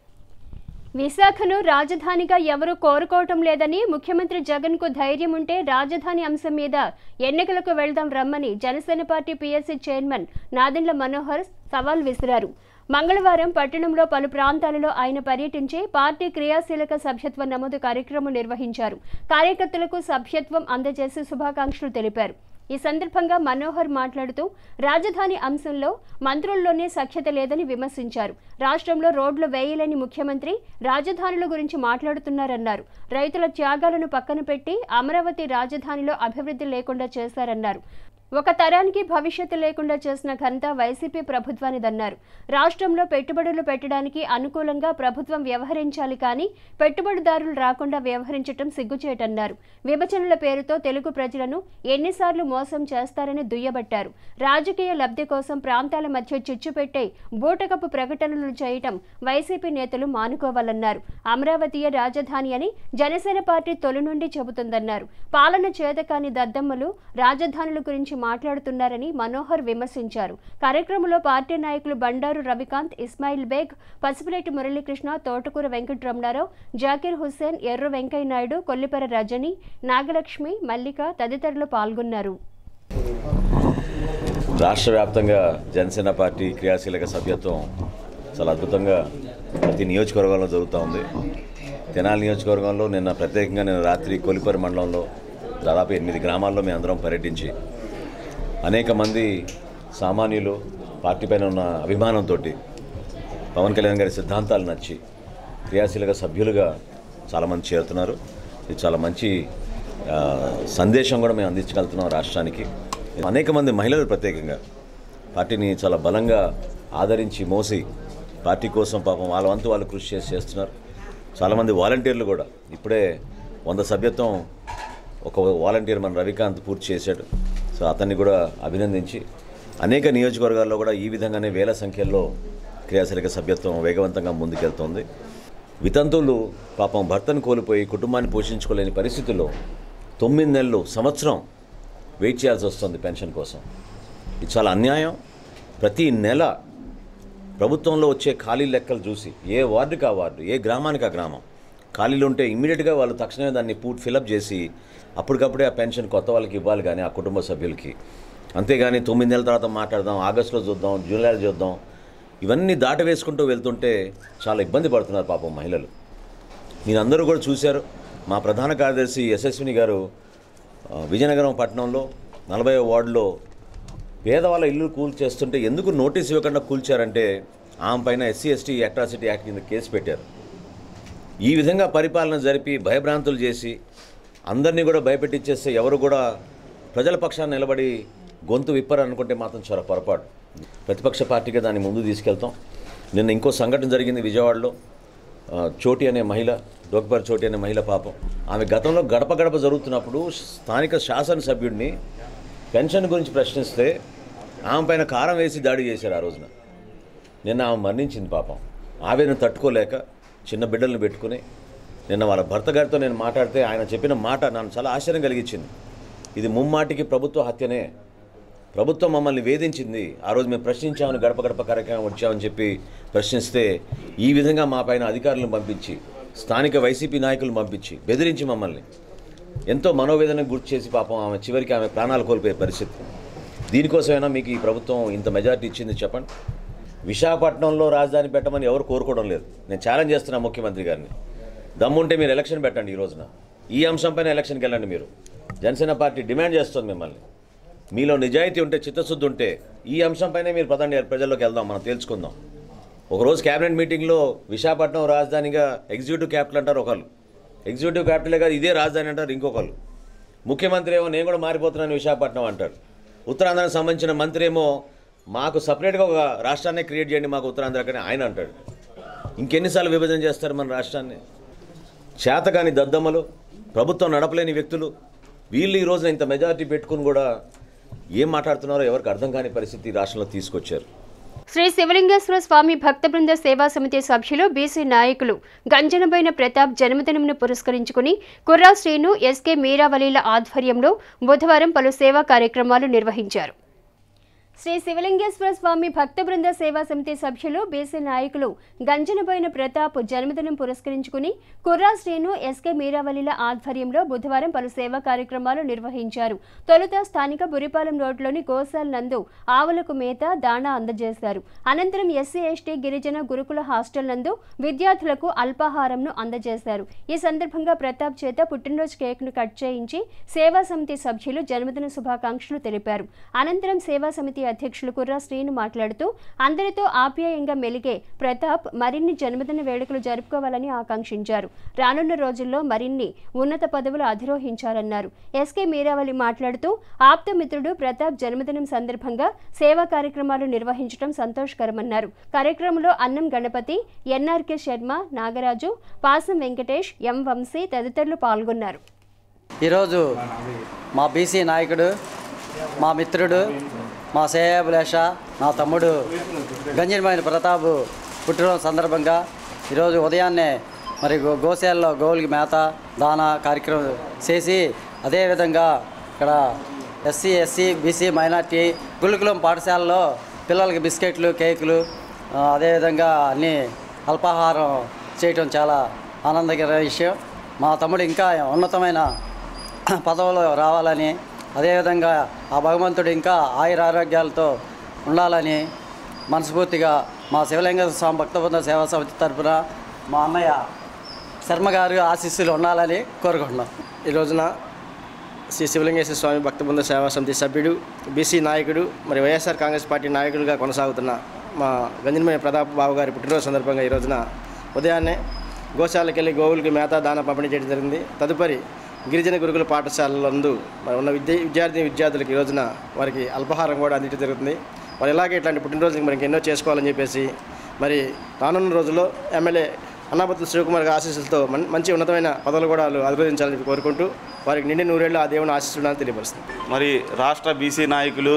విశాఖను రాజధానిగా ఎవరూ కోరుకోవటం లేదని ముఖ్యమంత్రి జగన్కు ధైర్యం ఉంటే రాజధాని అంశం మీద ఎన్నికలకు వెళ్దాం రమ్మని Janasena party PSC chairman Nadendla Manohar సవాల్ విసిరారు మంగళవారం పట్టణంలో పలు ప్రాంతాలలో ఆయన పర్యటించి పార్టీ క్రియాశీలక సభ్యత్వ నమోదు కార్యక్రమం నిర్వహించారు కార్యకర్తలకు సభ్యత్వం అందజేసి శుభాకాంక్షలు తెలిపారు ఈ సందర్భంగా మనోహర్ మాట్లాడుతూ రాజధాని అంశంలో మంత్రుల్లోనే సఖ్యత లేదని విమర్శించారు రాష్ట్రంలో రోడ్లు వేయలేని ముఖ్యమంత్రి రాజధానుల గురించి మాట్లాడుతున్నారన్నారు రైతుల త్యాగాలను పక్కన పెట్టి అమరావతి రాజధానిలో అభివృద్ధి లేకుండా చేశారన్నారు ఒక తరానికి భవిష్యత్తు లేకుండా చేసిన ఘనత వైసీపీ ప్రభుత్వానిదన్నారు రాష్ట్రంలో పెట్టుబడులు పెట్టడానికి అనుకూలంగా ప్రభుత్వం వ్యవహరించాలి కానీ పెట్టుబడిదారులు రాకుండా వ్యవహరించటం సిగ్గుచేటన్నారు విభజనల పేరుతో తెలుగు ప్రజలను ఎన్నిసార్లు మోసం చేస్తారని దుయ్యబట్టారు రాజకీయ లబ్ధి కోసం ప్రాంతాల మధ్య చిచ్చు పెట్టే బూటకపు ప్రకటనలు చేయటం వైసీపీ నేతలు మానుకోవాలన్నారు అమరావతియే రాజధాని అని జనసేన పార్టీ తొలి నుండి చెబుతుందన్నారు పాలన చేతకాని దద్దమ్మలు రాజధానుల గురించి మాట్లాడుతున్నారని మనోహర్ విమర్శించారు కార్యక్రమంలో పార్టీ నాయకులు బండారు రవికాంత్ ఇస్మాయిల్ బేగ్ పసుపులేటి మురళీకృష్ణ తోటకూర వెంకటరమణారావు జాకీర్ హుస్సేన్ ఎర్ర వెంకయ్యనాయుడు కొల్లిపర రజని నాగలక్ష్మి మల్లిక తదితరులు పాల్గొన్నారు రాష్ట్ర వ్యాప్తంగా జనసేన పార్టీ క్రియాశీలక సభ్యత్వం చాలా అద్భుతంగా ప్రతి నియోజకవర్గంలో జరుగుతూ ఉంది తెనాలి నియోజకవర్గంలో నిన్న ప్రత్యేకంగా నిన్న రాత్రి కొలిపరి మండలంలో దాదాపు ఎనిమిది గ్రామాల్లో మేము అందరం పర్యటించి అనేక మంది సామాన్యులు పార్టీ పైన ఉన్న అభిమానంతో పవన్ కళ్యాణ్ గారి సిద్ధాంతాలు నచ్చి క్రియాశీలక సభ్యులుగా చాలామంది చేరుతున్నారు ఇది చాలా మంచి ఆ, సందేశం కూడా మేము అందించగలుగుతున్నాం రాష్ట్రానికి అనేక మంది మహిళలు ప్రత్యేకంగా పార్టీని చాలా బలంగా ఆదరించి మోసి పార్టీ కోసం పాపం వాళ్ళ వంతు వాళ్ళు కృషి చేసి చేస్తున్నారు చాలామంది వాలంటీర్లు కూడా ఇప్పుడే వంద సభ్యత్వం ఒక వాలంటీర్ మన రవికాంత్ పూర్తి చేశాడు సో అతన్ని కూడా అభినందించి అనేక నియోజకవర్గాల్లో కూడా ఈ విధంగానే వేల సంఖ్యలో క్రియాశీలక సభ్యత్వం వేగవంతంగా ముందుకెళ్తోంది వితంతువులు పాపం భర్తను కోల్పోయి కుటుంబాన్ని పోషించుకోలేని పరిస్థితుల్లో తొమ్మిది నెలలు సంవత్సరం వెయిట్ చేయాల్సి వస్తుంది పెన్షన్ కోసం ఇది చాలా అన్యాయం ప్రతి నెల ప్రభుత్వంలో వచ్చే ఖాళీ లెక్కలు చూసి ఏ వార్డుకి ఆ వార్డు ఏ గ్రామానికి ఆ గ్రామం ఖాళీలు ఉంటే ఇమ్మీడియట్గా వాళ్ళు తక్షణమే దాన్ని పూర్తి ఫిలప్ చేసి అప్పటికప్పుడే ఆ పెన్షన్ కొత్త వాళ్ళకి ఇవ్వాలి కానీ ఆ కుటుంబ సభ్యులకి అంతేగాని తొమ్మిది నెలల తర్వాత మాట్లాడదాం ఆగస్టులో చూద్దాం జూలైలో చూద్దాం ఇవన్నీ దాట వేసుకుంటూ వెళ్తుంటే చాలా ఇబ్బంది పడుతున్నారు పాపం మహిళలు మీరందరూ కూడా చూశారు మా ప్రధాన కార్యదర్శి యశస్విని గారు ఆ, విజయనగరం పట్టణంలో నలభై వార్డులో పేదవాళ్ళ ఇల్లు కూల్ చేస్తుంటే ఎందుకు నోటీస్ ఇవ్వకుండా కూల్చారంటే ఆమె పైన ఎస్సీ ఎస్టీ అట్రాసిటీ యాక్ట్ కింద కేసు పెట్టారు ఈ విధంగా పరిపాలన జరిపి భయభ్రాంతులు చేసి అందరినీ కూడా భయపెట్టించేస్తే ఎవరు కూడా ప్రజల పక్షాన్ని నిలబడి గొంతు విప్పరు అనుకుంటే మాత్రం చాలా పొరపాటు ప్రతిపక్ష పార్టీగా దాన్ని ముందు తీసుకెళ్తాం నిన్న ఇంకో సంఘటన జరిగింది విజయవాడలో ఆ, చోటి అనే మహిళ డోక్బర్ చోటి అనే మహిళ పాపం ఆమె గతంలో గడప గడప జరుగుతున్నప్పుడు స్థానిక శాసనసభ్యుడిని పెన్షన్ గురించి ప్రశ్నిస్తే ఆమె పైన కారం వేసి దాడి చేశారు ఆ రోజున నిన్న ఆమె మరణించింది పాపం ఆవేదన తట్టుకోలేక చిన్న బిడ్డలను పెట్టుకుని నిన్న వాళ్ళ భర్త గారితో నేను మాట్లాడితే ఆయన చెప్పిన మాట నన్ను చాలా ఆశ్చర్యం కలిగించింది ఇది ముమ్మాటికి ప్రభుత్వ హత్యనే ప్రభుత్వం మమ్మల్ని వేధించింది ఆ రోజు మేము ప్రశ్నించామని గడప గడప కార్యక్రమం వచ్చామని చెప్పి ప్రశ్నిస్తే ఈ విధంగా మా పైన అధికారులను పంపించి స్థానిక వైసీపీ నాయకులను పంపించి బెదిరించి మమ్మల్ని ఎంతో మనోవేదనకు గుర్తు చేసి పాపం ఆమె చివరికి ఆమె ప్రాణాలు కోల్పోయే పరిస్థితి దీనికోసమైనా మీకు ఈ ప్రభుత్వం ఇంత మెజారిటీ ఇచ్చింది చెప్పండి విశాఖపట్నంలో రాజధాని పెట్టమని ఎవరు కోరుకోవడం లేదు నేను ఛాలెంజ్ చేస్తున్నా ముఖ్యమంత్రి గారిని దమ్ముంటే మీరు ఎలక్షన్ పెట్టండి ఈ రోజున ఈ అంశంపైన ఎలక్షన్కి వెళ్ళండి మీరు జనసేన పార్టీ డిమాండ్ చేస్తుంది మిమ్మల్ని మీలో నిజాయితీ ఉంటే చిత్తశుద్ధి ఉంటే ఈ అంశంపైనే మీరు పదండి ప్రజల్లోకి వెళ్దాం మనం తేల్చుకుందాం ఒకరోజు క్యాబినెట్ మీటింగ్లో విశాఖపట్నం రాజధానిగా ఎగ్జిక్యూటివ్ క్యాపిటల్ అంటారు ఒకళ్ళు ఎగ్జిక్యూటివ్ క్యాపిటలే కాదు ఇదే రాజధాని అంటారు ఇంకొకళ్ళు ముఖ్యమంత్రి ఏమో నేను కూడా మారిపోతున్నాను విశాఖపట్నం అంటాడు ఉత్తరాంధ్రానికి సంబంధించిన మంత్రి ఏమో మాకు సపరేట్గా ఒక రాష్ట్రాన్ని క్రియేట్ చేయండి మాకు ఉత్తరాంధ్ర కానీ ఆయన అంటాడు ఇంకెన్నిసార్లు విభజన చేస్తారు మన రాష్ట్రాన్ని చేతకాని దద్దమ్మలు ప్రభుత్వం నడపలేని వ్యక్తులు వీళ్ళు ఈ రోజున ఇంత మెజారిటీ పెట్టుకుని కూడా ఏం మాట్లాడుతున్నారో ఎవరికి అర్థం కాని పరిస్థితి ఈ రాష్ట్రంలో తీసుకొచ్చారు శ్రీ శివలింగేశ్వర స్వామి భక్త బృంద సేవా సమితి సభ్యులు బీసీ నాయకులు గంజనబైన ప్రతాప్ జన్మదినంను పురస్కరించుకుని కుర్రా శ్రీను ఎస్కే మీరావలీల ఆధ్వర్యంలో బుధవారం పలు సేవా కార్యక్రమాలు నిర్వహించారు శ్రీ శివలింగేశ్వర స్వామి భక్త బృంద సేవా సమితి సభ్యులు బీసీ నాయకులు గంజనబోయిన ప్రతాప్ జన్మదినం పురస్కరించుకుని కుర్రా శ్రీను ఎస్కే మీరావలిల ఆధ్వర్యంలో బుధవారం పలు సేవా కార్యక్రమాలు నిర్వహించారు తొలుత స్థానిక బురిపాలెం రోడ్లోని గోశాల నందు ఆవులకు మేత దాణా అందజేశారు అనంతరం ఎస్సీ ఎస్టీ గిరిజన గురుకుల హాస్టల్ నందు విద్యార్థులకు అల్పాహారంను అందజేశారు ఈ సందర్భంగా ప్రతాప్ చేత పుట్టినరోజు కేక్ను కట్ చేయించి సేవా సమితి సభ్యులు జన్మదిన శుభాకాంక్షలు తెలిపారు అనంతరం సేవా సమితి అధ్యక్షులు కుర్రా శ్రీను మాట్లాడుతూ అందరితో ఆప్యాయంగా మెలిగే ప్రతాప్ మరిన్ని జన్మదిన వేడుకలు జరుపుకోవాలని ఆకాంక్షించారు రానున్న రోజుల్లో మరిన్ని ఉన్నత పదవులు అధిరోహించాలన్నారు ఎస్కే మీరావళి మాట్లాడుతూ ఆప్తమిత్రుడు ప్రతాప్ జన్మదినం సందర్భంగా సేవా కార్యక్రమాలు నిర్వహించడం సంతోషకరమన్నారు కార్యక్రమంలో అన్నం గణపతి ఎన్ఆర్కే శర్మ నాగరాజు పాసం వెంకటేష్ ఎం వంశీ తదితరులు పాల్గొన్నారు ఈరోజు మా బీసీ నాయకుడు మా మిత్రుడు మా సేయాభిలాష నా తమ్ముడు గంజినమైన ప్రతాప్ పుట్టినరోజు సందర్భంగా ఈరోజు ఉదయాన్నే మరి గో గోశాలలో గోవులకి మేత దానా కార్యక్రమం చేసి అదేవిధంగా ఇక్కడ ఎస్సీ ఎస్సీ బీసీ మైనార్టీ గురుకులం పాఠశాలలో పిల్లలకి బిస్కెట్లు కేకులు ఆ, అదేవిధంగా అన్ని అల్పాహారం చేయటం చాలా ఆనందకర విషయం మా తమ్ముడు ఇంకా ఉన్నతమైన పదవులు రావాలని అదేవిధంగా ఆ భగవంతుడు ఇంకా ఆయుర ఆరోగ్యాలతో ఉండాలని మనస్ఫూర్తిగా మా శివలింగ స్వామి భక్తబృంద సేవా సమితి తరపున మా అన్నయ్య శర్మ గారు ఆశీస్సులు ఉండాలని కోరుకుంటున్నాం ఈ రోజున శ్రీ శివలింగేశ్వర స్వామి భక్తబృంద సేవా సమితి సభ్యుడు బీసీ నాయకుడు మరి వైఎస్ఆర్ కాంగ్రెస్ పార్టీ నాయకులుగా కొనసాగుతున్న మా గంజనమయ ప్రతాప్ బాబు గారి పుట్టినరోజు సందర్భంగా ఈ రోజున ఉదయాన్నే గోశాలకు వెళ్ళి గోవులకి మేత దాన పంపిణీ చేయడం జరిగింది తదుపరి గిరిజన గురుకుల పాఠశాలలందు మరి ఉన్న విద్య విద్యార్థి విద్యార్థులకు ఈ రోజున వారికి అల్పాహారం కూడా అందించడం జరుగుతుంది మరి ఇలాగే ఇట్లాంటి పుట్టినరోజుకి మనకి ఎన్నో చేసుకోవాలని చెప్పేసి మరి రానున్న రోజుల్లో ఎమ్మెల్యే అన్నాపత్రుల శివకుమార్ గారి ఆశీస్సులతో మం- మంచి ఉన్నతమైన పదవులు కూడా వాళ్ళు అధిరోధించాలని చెప్పి కోరుకుంటూ వారికి నిండి నూరేళ్ళు ఆ దేవుని ఆశిస్తున్నాను తెలియపరుస్తుంది మరి రాష్ట్ర బీసీ నాయకులు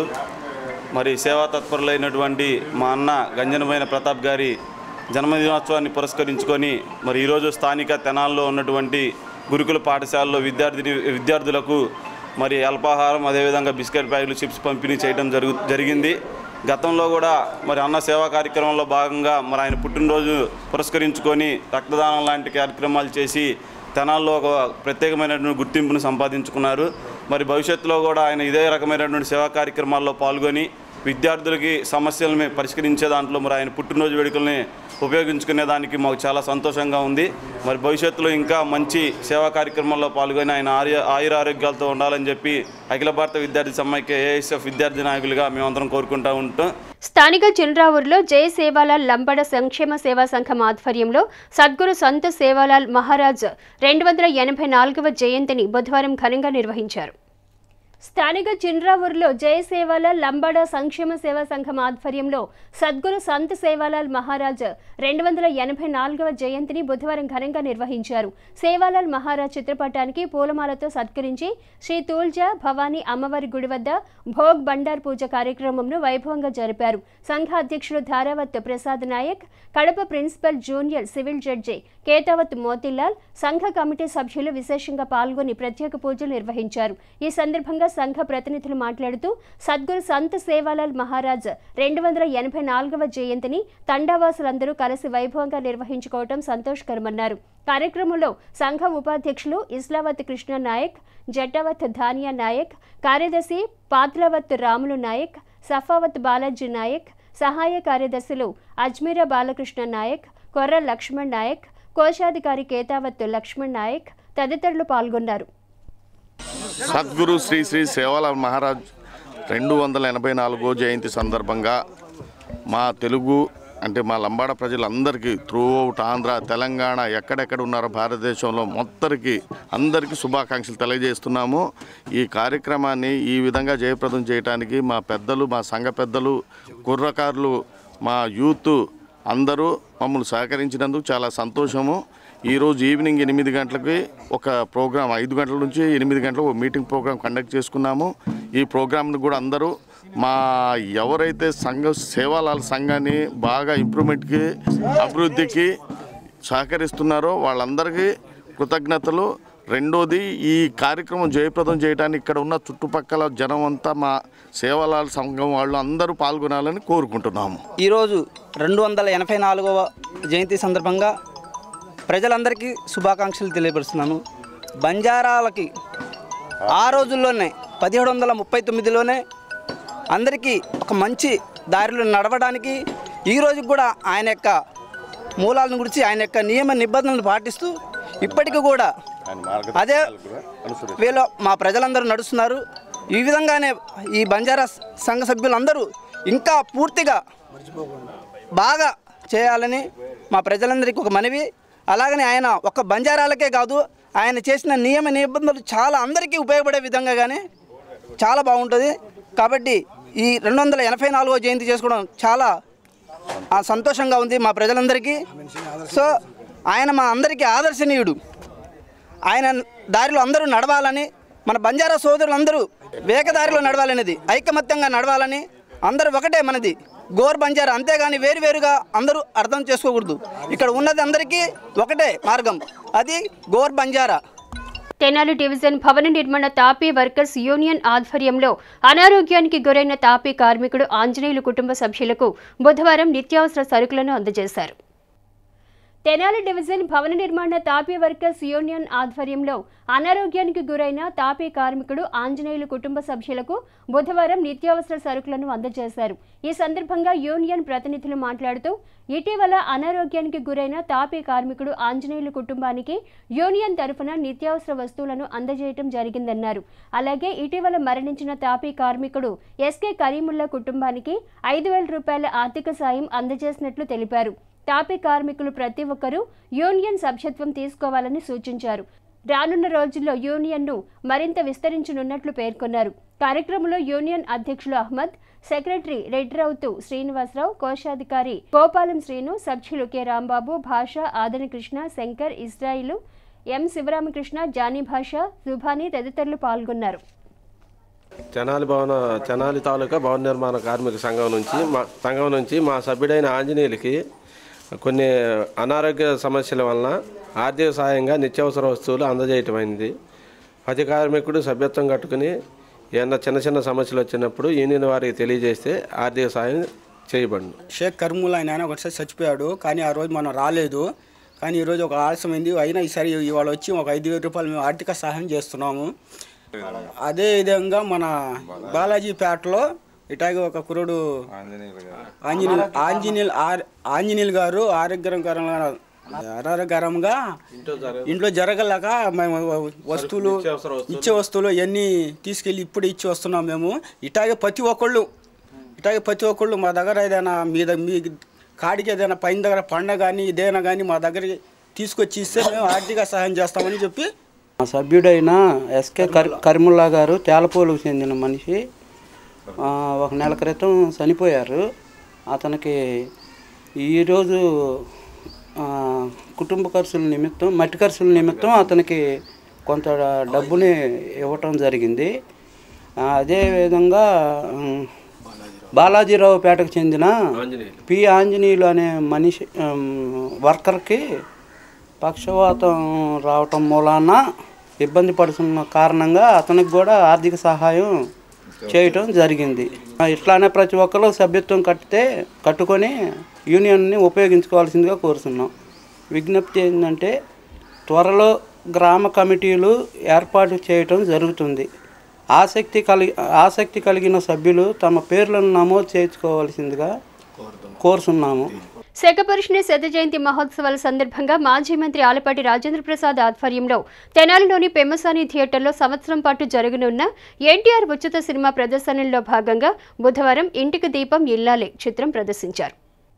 మరి సేవా తత్పరులైనటువంటి మా అన్న గంజనమైన ప్రతాప్ గారి జన్మదినోత్సవాన్ని పురస్కరించుకొని మరి ఈరోజు స్థానిక తెనాల్లో ఉన్నటువంటి గురుకుల పాఠశాలలో విద్యార్థిని విద్యార్థులకు మరి అల్పాహారం అదేవిధంగా బిస్కెట్ ప్యాకెట్లు చిప్స్ పంపిణీ చేయడం జరుగు జరిగింది గతంలో కూడా మరి అన్న సేవా కార్యక్రమంలో భాగంగా మరి ఆయన పుట్టినరోజు పురస్కరించుకొని రక్తదానం లాంటి కార్యక్రమాలు చేసి తెనాల్లో ఒక ప్రత్యేకమైనటువంటి గుర్తింపును సంపాదించుకున్నారు మరి భవిష్యత్తులో కూడా ఆయన ఇదే రకమైనటువంటి సేవా కార్యక్రమాల్లో పాల్గొని విద్యార్థులకి సమస్యలను పరిష్కరించే దాంట్లో మరి ఆయన పుట్టినరోజు వేడుకల్ని ఉపయోగించుకునే దానికి మాకు చాలా సంతోషంగా ఉంది మరి భవిష్యత్తులో ఇంకా మంచి సేవా కార్యక్రమాల్లో పాల్గొని ఆయన ఆర్య ఆయుర ఆరోగ్యాలతో ఉండాలని చెప్పి అఖిల భారత విద్యార్థి సమైక్య ఏఎస్ఎఫ్ విద్యార్థి నాయకులుగా మేమందరం కోరుకుంటూ ఉంటాం స్థానిక చిన్రావూరులో జై సేవాలాల్ లంబడ సంక్షేమ సేవా సంఘం ఆధ్వర్యంలో సద్గురు సంత సేవాలాల్ మహారాజ్ రెండు వందల ఎనభై నాలుగవ జయంతిని బుధవారం ఘనంగా నిర్వహించారు స్థానిక చిన్రావూరులో జై సేవాలాల్ లంబాడ సంక్షేమ సేవా సంఘం ఆధ్వర్యంలో సద్గురు సంత్ సేవాలాల్ మహారాజ్ రెండు వందల ఎనభై నాలుగవ జయంతిని బుధవారం ఘనంగా నిర్వహించారు సేవాలాల్ మహారాజ్ చిత్రపటానికి పూలమాలతో సత్కరించి శ్రీ తూల్జా భవానీ అమ్మవారి గుడి వద్ద భోగ్ బండార్ పూజ కార్యక్రమంను వైభవంగా జరిపారు సంఘ అధ్యక్షుడు Dharavath Prasad Naik Kadapa principal junior civil judge Kethavath Motilal సంఘ కమిటీ సభ్యులు విశేషంగా పాల్గొని ప్రత్యేక పూజలు నిర్వహించారు ఈ సందర్భంగా సంఘ ప్రతినిధులు మాట్లాడుతూ సద్గురు సంత్ సేవాలాల్ మహారాజ్ రెండు వందల ఎనభై నాలుగవ జయంతిని తండావాసులందరూ కలిసి వైభవంగా నిర్వహించుకోవడం సంతోషకరమన్నారు కార్యక్రమంలో సంఘ ఉపాధ్యక్షులు ఇస్లావత్ కృష్ణ నాయక్ జట్టావత్ ధానియా నాయక్ కార్యదర్శి పాత్లవత్ రాములు నాయక్ సఫావత్ బాలాజీ నాయక్ సహాయ కార్యదర్శులు అజ్మీరా బాలకృష్ణ నాయక్ కొర్ర లక్ష్మణ్ నాయక్ కోశాధికారి కేతావత్ లక్ష్మణ్ నాయక్ తదితరులు పాల్గొన్నారు సద్గురు శ్రీ శ్రీ సేవాలాల్ మహారాజ్ రెండు వందల ఎనభై నాలుగో జయంతి సందర్భంగా మా తెలుగు అంటే మా లంబాడ ప్రజలందరికీ త్రూ అవుట్ ఆంధ్ర తెలంగాణ ఎక్కడెక్కడ ఉన్నారో భారతదేశంలో మొత్తరికి అందరికీ శుభాకాంక్షలు తెలియజేస్తున్నాము ఈ కార్యక్రమాన్ని ఈ విధంగా జయప్రదం చేయడానికి మా పెద్దలు మా సంఘ పెద్దలు కుర్రకారులు మా యూత్ అందరూ మమ్మల్ని సహకరించినందుకు చాలా సంతోషము ఈరోజు ఈవినింగ్ ఎనిమిది గంటలకి ఒక ప్రోగ్రాం ఐదు గంటల నుంచి ఎనిమిది గంటలకు ఒక మీటింగ్ ప్రోగ్రాం కండక్ట్ చేసుకున్నాము ఈ ప్రోగ్రాంని కూడా అందరూ మా ఎవరైతే సంఘ సేవాలాల సంఘాన్ని బాగా ఇంప్రూవ్మెంట్కి అభివృద్ధికి సహకరిస్తున్నారో వాళ్ళందరికీ కృతజ్ఞతలు రెండోది ఈ కార్యక్రమం జయప్రదం చేయడానికి ఇక్కడ ఉన్న చుట్టుపక్కల జనం అంతా మా సేవలాల సంఘం వాళ్ళు అందరూ పాల్గొనాలని కోరుకుంటున్నాము ఈరోజు రెండు వందల ఎనభై నాలుగవ జయంతి సందర్భంగా ప్రజలందరికీ శుభాకాంక్షలు తెలియపరుస్తున్నాను బంజారాలకి ఆ రోజుల్లోనే పదిహేడు వందల ముప్పై తొమ్మిదిలోనే అందరికీ ఒక మంచి దారిలో నడవడానికి ఈ రోజుకి కూడా ఆయన యొక్క మూలాలను గురించి ఆయన యొక్క నియమ నిబంధనలు పాటిస్తూ ఇప్పటికీ కూడా అదే వీళ్ళు మా ప్రజలందరూ నడుస్తున్నారు ఈ విధంగానే ఈ బంజారా సంఘ సభ్యులందరూ ఇంకా పూర్తిగా బాగా చేయాలని మా ప్రజలందరికీ ఒక మనవి అలాగనే ఆయన ఒక బంజారాలకే కాదు ఆయన చేసిన నియమ నిబంధనలు చాలా అందరికీ ఉపయోగపడే విధంగా కానీ చాలా బాగుంటుంది కాబట్టి ఈ రెండు వందల ఎనభై నాలుగో జయంతి చేసుకోవడం చాలా ఆ, సంతోషంగా ఉంది మా ప్రజలందరికీ సో ఆయన మా అందరికీ ఆదర్శనీయుడు ఆయన దారిలో అందరూ నడవాలని మన బంజారా సోదరులందరూ వేగదారిలో నడవాలనేది ఐకమత్యంగా నడవాలని అందరూ ఒకటే మనది గోర్ బంజారా అంతేగాని వేరు వేరుగా అందరూ అర్థం చేసుకోకూడదు ఇక్కడ ఉన్నది అందరికీ ఒకటే మార్గం అది గోర్ బంజారా తెనాలి డివిజన్ భవన నిర్మాణ తాపీ వర్కర్స్ యూనియన్ ఆధ్వర్యంలో అనారోగ్యానికి గురైన తాపీ కార్మికుడు ఆంజనేయులు కుటుంబ సభ్యులకు బుధవారం నిత్యావసర సరుకులను అందజేశారు తెనాలి డివిజన్ భవన నిర్మాణ తాపీ వర్కర్స్ యూనియన్ ఆధ్వర్యంలో అనారోగ్యానికి గురైన తాపీ కార్మికుడు ఆంజనేయులు కుటుంబ సభ్యులకు బుధవారం నిత్యావసర సరుకులను అందజేశారు ఈ సందర్భంగా యూనియన్ ప్రతినిధులు మాట్లాడుతూ ఇటీవల అనారోగ్యానికి గురైన తాపీ కార్మికుడు ఆంజనేయులు కుటుంబానికి యూనియన్ తరఫున నిత్యావసర వస్తువులను అందజేయటం జరిగిందన్నారు అలాగే ఇటీవల మరణించిన తాపీ కార్మికుడు ఎస్కే కరీముల్లా కుటుంబానికి ఐదు వేల రూపాయల ఆర్థిక సాయం అందజేసినట్లు తెలిపారు తాపీ కార్మికులు ప్రతి ఒక్కరూ యూనియన్ సభ్యత్వం తీసుకోవాలని సూచించారు రానున్న రోజుల్లో యూనియన్ను మరింత విస్తరించనున్నట్లు పేర్కొన్నారు కార్యక్రమంలో యూనియన్ అధ్యక్షులు అహ్మద్ సెక్రటరీ రెడ్డిరావుతు శ్రీనివాసరావు కోశాధికారి గోపాలం శ్రీను సభ్యులు K Rambabu Basha Adani Krishna Shankar Israel M Sivaramakrishna Johnny Basha Subhani తదితరులు పాల్గొన్నారు తెనాలి భవన తెనాలి తాలూకా భవన నిర్మాణ కార్మిక సంఘం నుంచి మా సంఘం నుంచి మా సభ్యుడైన ఆంజనేయులకి కొన్ని అనారోగ్య సమస్యల వలన ఆర్థిక సాయంగా నిత్యావసర వస్తువులు అందజేయటమైంది ప్రతి కార్మికుడు సభ్యత్వం కట్టుకుని ఏమన్నా చిన్న చిన్న సమస్యలు వచ్చినప్పుడు యూనియన్ వారికి తెలియజేస్తే ఆర్థిక సాయం చేయబడింది షేక్ కర్మూల్ ఆయన ఆయన ఒకసారి చచ్చిపోయాడు కానీ ఆ రోజు మనం రాలేదు కానీ ఈరోజు ఒక ఆలస్యమైంది అయినా ఈసారి ఇవాళ వచ్చి ఒక ఐదు వేల రూపాయలు మేము ఆర్థిక సహాయం చేస్తున్నాము అదే విధంగా మన బాలాజీపేటలో ఇటాగే ఒక కురుడు ఆంజనేయులు ఆంజనేయులు ఆర్- ఆంజనేయులు గారు ఆరోగ్యకరంగా అనారోగ్యకరంగా ఇంట్లో జరగలేక మేము వస్తువులు ఇచ్చే వస్తువులు ఇవన్నీ తీసుకెళ్ళి ఇప్పుడు ఇచ్చి వస్తున్నాం మేము ఇటాగే ప్రతి ఒక్కళ్ళు ఇటాగే ప్రతి ఒక్కళ్ళు మా దగ్గర ఏదైనా మీ ద- మీ కాడికి ఏదైనా పైన దగ్గర పండగ కానీ ఇదేనా కానీ మా దగ్గరికి తీసుకొచ్చి ఇస్తే మేము ఆర్థిక సహాయం చేస్తామని చెప్పి మా సభ్యుడైన ఎస్కే కర్ కరిముల్లా గారు తేలపోలుకు చెందిన మనిషి ఆ, ఒక నెల క్రితం చనిపోయారు అతనికి ఈరోజు ఆ, కుటుంబ ఖర్చుల నిమిత్తం మట్టి ఖర్చుల నిమిత్తం అతనికి కొంత డబ్బుని ఇవ్వటం జరిగింది ఆ, అదేవిధంగా ఉమ్, బాలాజీరావు పేటకు చెందిన పి ఆంజనేయులు అనే మనిషి ఉమ్, వర్కర్కి పక్షవాతం రావటం మూలాన ఇబ్బంది పడుతున్న కారణంగా అతనికి కూడా ఆర్థిక సహాయం చేయటం జరిగింది ఆ, ఇట్లానే ప్రతి ఒక్కరు సభ్యత్వం కట్టితే కట్టుకొని యూనియన్ని ఉపయోగించుకోవాల్సిందిగా కోరుతున్నాం విజ్ఞప్తి ఏంటంటే త్వరలో గ్రామ కమిటీలు ఏర్పాటు చేయటం జరుగుతుంది ఆసక్తి కలిగి ఆసక్తి కలిగిన సభ్యులు తమ పేర్లను నమోదు చేయించుకోవాల్సిందిగా కోరుతున్నాము శేఖపరుషుని శత జయంతి మహోత్సవాల సందర్భంగా మాజీ మంత్రి ఆలపాటి రాజేంద్ర ప్రసాద్ ఆధ్వర్యంలో తెనాలిలోని పెమ్మసాని థియేటర్లో సంవత్సరం పాటు జరగనున్న ఎన్టీఆర్ ఉచిత సినిమా ప్రదర్శనలో భాగంగా బుధవారం ఇంటికి దీపం ఇల్లాలే చిత్రం ప్రదర్శించారు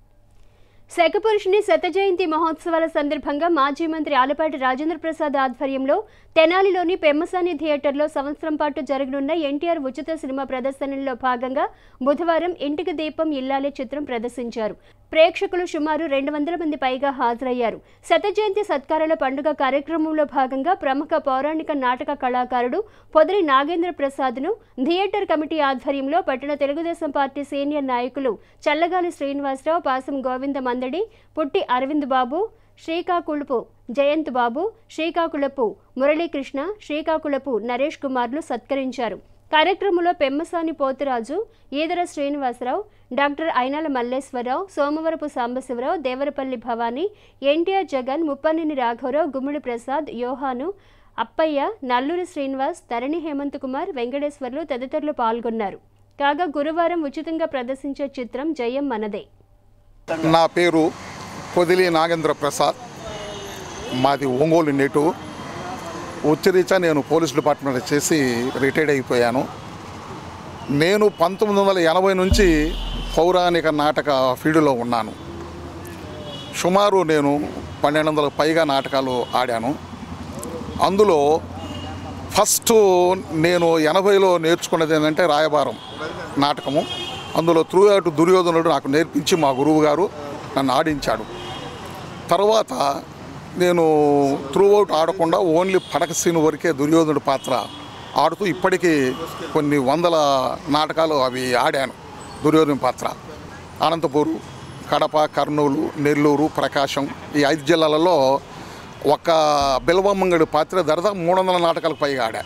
శేఖపురుషుని శత జయంతి మహోత్సవాల సందర్భంగా మాజీ మంత్రి ఆలపాటి రాజేంద్ర ప్రసాద్ ఆధ్వర్యంలో తెనాలిలోని పెమ్మసాని థియేటర్లో సంవత్సరం పాటు జరగనున్న ఎన్టీఆర్ ఉచిత సినిమా ప్రదర్శనలో భాగంగా బుధవారం ఇంటికి దీపం ఇల్లాలే చిత్రం ప్రదర్శించారు ప్రేక్షకులు సుమారు రెండు వందల మంది పైగా హాజరయ్యారు శత జయంతి సత్కారాల పండుగ కార్యక్రమంలో భాగంగా ప్రముఖ పౌరాణిక నాటక కళాకారుడు పొదరి నాగేంద్ర ప్రసాద్ను థియేటర్ కమిటీ ఆధ్వర్యంలో పట్టణ తెలుగుదేశం పార్టీ సీనియర్ నాయకులు చల్లగాలి శ్రీనివాసరావు పాసం గోవింద మందడి పుట్టి అరవింద్ బాబు శ్రీకాకుళపు జయంత్ బాబు శ్రీకాకుళపు మురళీకృష్ణ శ్రీకాకుళపు నరేష్ కుమార్లు సత్కరించారు కార్యక్రమంలో పెమ్మసాని పోతురాజు ఈదర శ్రీనివాసరావు డాక్టర్ అయినాల మల్లేశ్వరరావు సోమవరపు సాంబశివరావు దేవరపల్లి భవానీ ఎన్టీఆర్ జగన్ ముప్పనేని రాఘవరావు గుమ్మిడి ప్రసాద్ యోహాను అప్పయ్య నల్లూరి శ్రీనివాస్ తరణి హేమంత్ కుమార్ వెంకటేశ్వర్లు తదితరులు పాల్గొన్నారు కాగా గురువారం ఉచితంగా ప్రదర్శించే చిత్రం జయం మనదే నా పేరు పొదిలి నాగేంద్ర ప్రసాద్ మాది ఒంగోలు నేటివ్ ఉచ్చరీత్యా నేను పోలీస్ డిపార్ట్మెంట్ చేసి రిటైర్డ్ అయిపోయాను నేను పంతొమ్మిది వందల ఎనభై నుంచి పౌరాణిక నాటక ఫీల్డ్లో ఉన్నాను సుమారు నేను పన్నెండు వందల పైగా నాటకాలు ఆడాను అందులో ఫస్ట్ నేను ఎనభైలో నేర్చుకున్నది ఏంటంటే రాయబారం నాటకము అందులో త్రూ అవుట్ దుర్యోధనుడు నాకు నేర్పించి మా గురువు గారు నన్ను ఆడించాడు తర్వాత నేను త్రూ అవుట్ ఆడకుండా ఓన్లీ పడక సీన్ వరకే దుర్యోధనుడి పాత్ర ఆడుతూ ఇప్పటికీ కొన్ని వందల నాటకాలు అవి ఆడాను దుర్యోధన పాత్ర అనంతపూరు కడప కర్నూలు నెల్లూరు ప్రకాశం ఈ ఐదు జిల్లాలలో ఒక బిల్వమ్మంగడి పాత్ర దాదాపు మూడు వందల నాటకాలకు పైగా ఆడా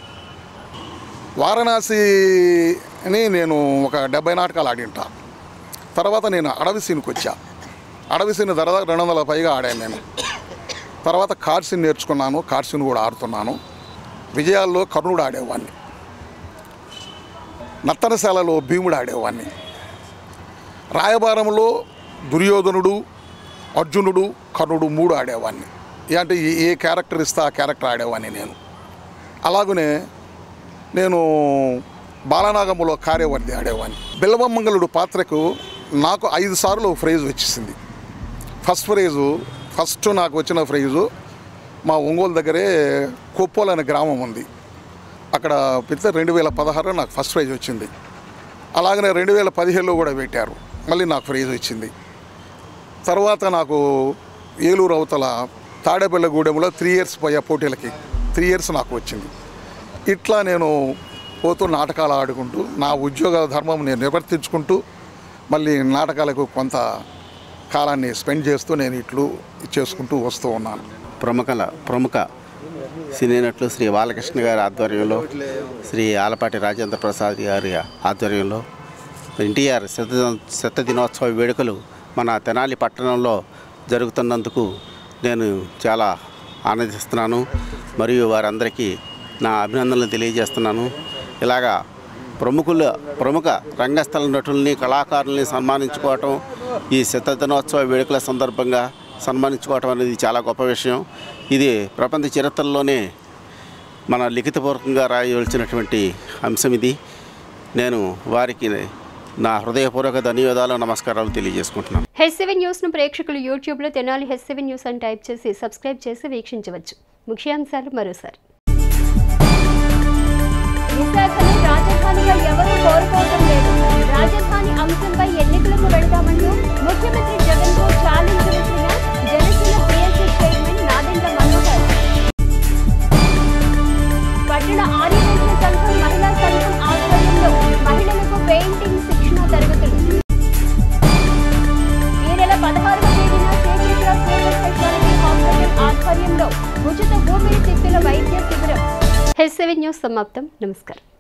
వారణాసిని నేను ఒక డెబ్బై నాటకాలు ఆడింటా తర్వాత నేను అడవి సీన్కి వచ్చా అడవి సీన్ దాదాపు రెండు వందల పైగా ఆడాను నేను తర్వాత కార్సీన్ నేర్చుకున్నాను కార్సీన్ కూడా ఆడుతున్నాను విజయాల్లో కర్ణుడు ఆడేవాడిని నత్తనశాలలో భీముడు ఆడేవాడిని రాయబారంలో దుర్యోధనుడు అర్జునుడు కర్ణుడు మూడు ఆడేవాడిని అంటే ఏ- ఏ క్యారెక్టర్ ఇస్తే ఆ క్యారెక్టర్ ఆడేవాడిని నేను అలాగనే నేను బాలనాగములో కార్యవర్ధి ఆడేవాడిని బిల్వమంగళుడు పాత్రకు నాకు ఐదు సార్లు ప్రైజ్ వచ్చేసింది ఫస్ట్ ప్రైజు ఫస్ట్ నాకు వచ్చిన ప్రైజు మా ఒంగోలు దగ్గరే కొప్పోలు అనే గ్రామం ఉంది అక్కడ పెడితే రెండు వేల పదహారులో నాకు ఫస్ట్ ప్రైజ్ వచ్చింది అలాగనే రెండు వేల పదిహేడులో కూడా పెట్టారు మళ్ళీ నాకు ప్రైజ్ వచ్చింది తర్వాత నాకు ఏలూరు అవతల తాడేపల్లిగూడెంలో త్రీ ఇయర్స్ పోయే పోటీలకి త్రీ ఇయర్స్ నాకు వచ్చింది ఇట్లా నేను పోతూ నాటకాలు ఆడుకుంటూ నా ఉద్యోగ ధర్మం నేను నిర్వర్తించుకుంటూ మళ్ళీ నాటకాలకు కొంత కాలాన్ని స్పెండ్ చేస్తూ నేను ఇట్లు చేసుకుంటూ వస్తూ ఉన్నాను ప్రముఖల ప్రముఖ సినీ నటులు శ్రీ బాలకృష్ణ గారి ఆధ్వర్యంలో శ్రీ ఆలపాటి రాజేంద్ర ప్రసాద్ గారి ఆధ్వర్యంలో ఎన్టీఆర్ శత శత దినోత్సవ వేడుకలు మన తెనాలి పట్టణంలో జరుగుతున్నందుకు నేను చాలా ఆనందిస్తున్నాను మరియు వారందరికీ నా అభినందనలు తెలియజేస్తున్నాను ఇలాగా ప్రముఖుల ప్రముఖ రంగస్థల నటుల్ని కళాకారుల్ని సన్మానించుకోవటం ఈ శత దినోత్సవ వేడుకల సందర్భంగా సన్మానించుకోవటం అనేది చాలా గొప్ప విషయం ఇది ప్రపంచ చరిత్రలోనే మన లిఖితపూర్వకంగా రాయవలసినటువంటి అంశం ఇది నేను వారికి నా హృదయపూర్వక ధన్యవాదాలు నమస్కారాలు తెలియజేసుకుంటున్నాను హెచ్ సెవెన్ న్యూస్ను ప్రేక్షకులు యూట్యూబ్లో తెనాలి హెచ్ సెవెన్ న్యూస్ అని టైప్ చేసి సబ్స్క్రైబ్ చేసి వీక్షించవచ్చు ముఖ్యాంశాలు మరోసారి విశాఖను రాజధానిగా ఎవరూ కోరుకోవడం లేదు రాజధాని అంశంపై ఎన్నికలకు వెళతామంటూ ముఖ్యమంత్రి జగన్ కు ఛాలెంజ్ విసిరిన జనసేన పిఎస్సీ చైర్మన్ నాదెండ్ల మనోహర్ పట్టణ ఆర్యవైశ్య సంఘం మహిళా సంఘం ఆధ్వర్యంలో మహిళలకు పెయింటింగ్ శిక్షణ తరగతులు ఈ నెల పదహారవ తేదీన శ్రీచక్ర సూపర్ స్పెషాలిటీ హాస్పిటల్ ఆధ్వర్యంలో ఉచిత ఊపిరితిత్తుల వైద్య శిబిరం హెచ్ సెవెన్ న్యూస్ సమాప్తం నమస్కారం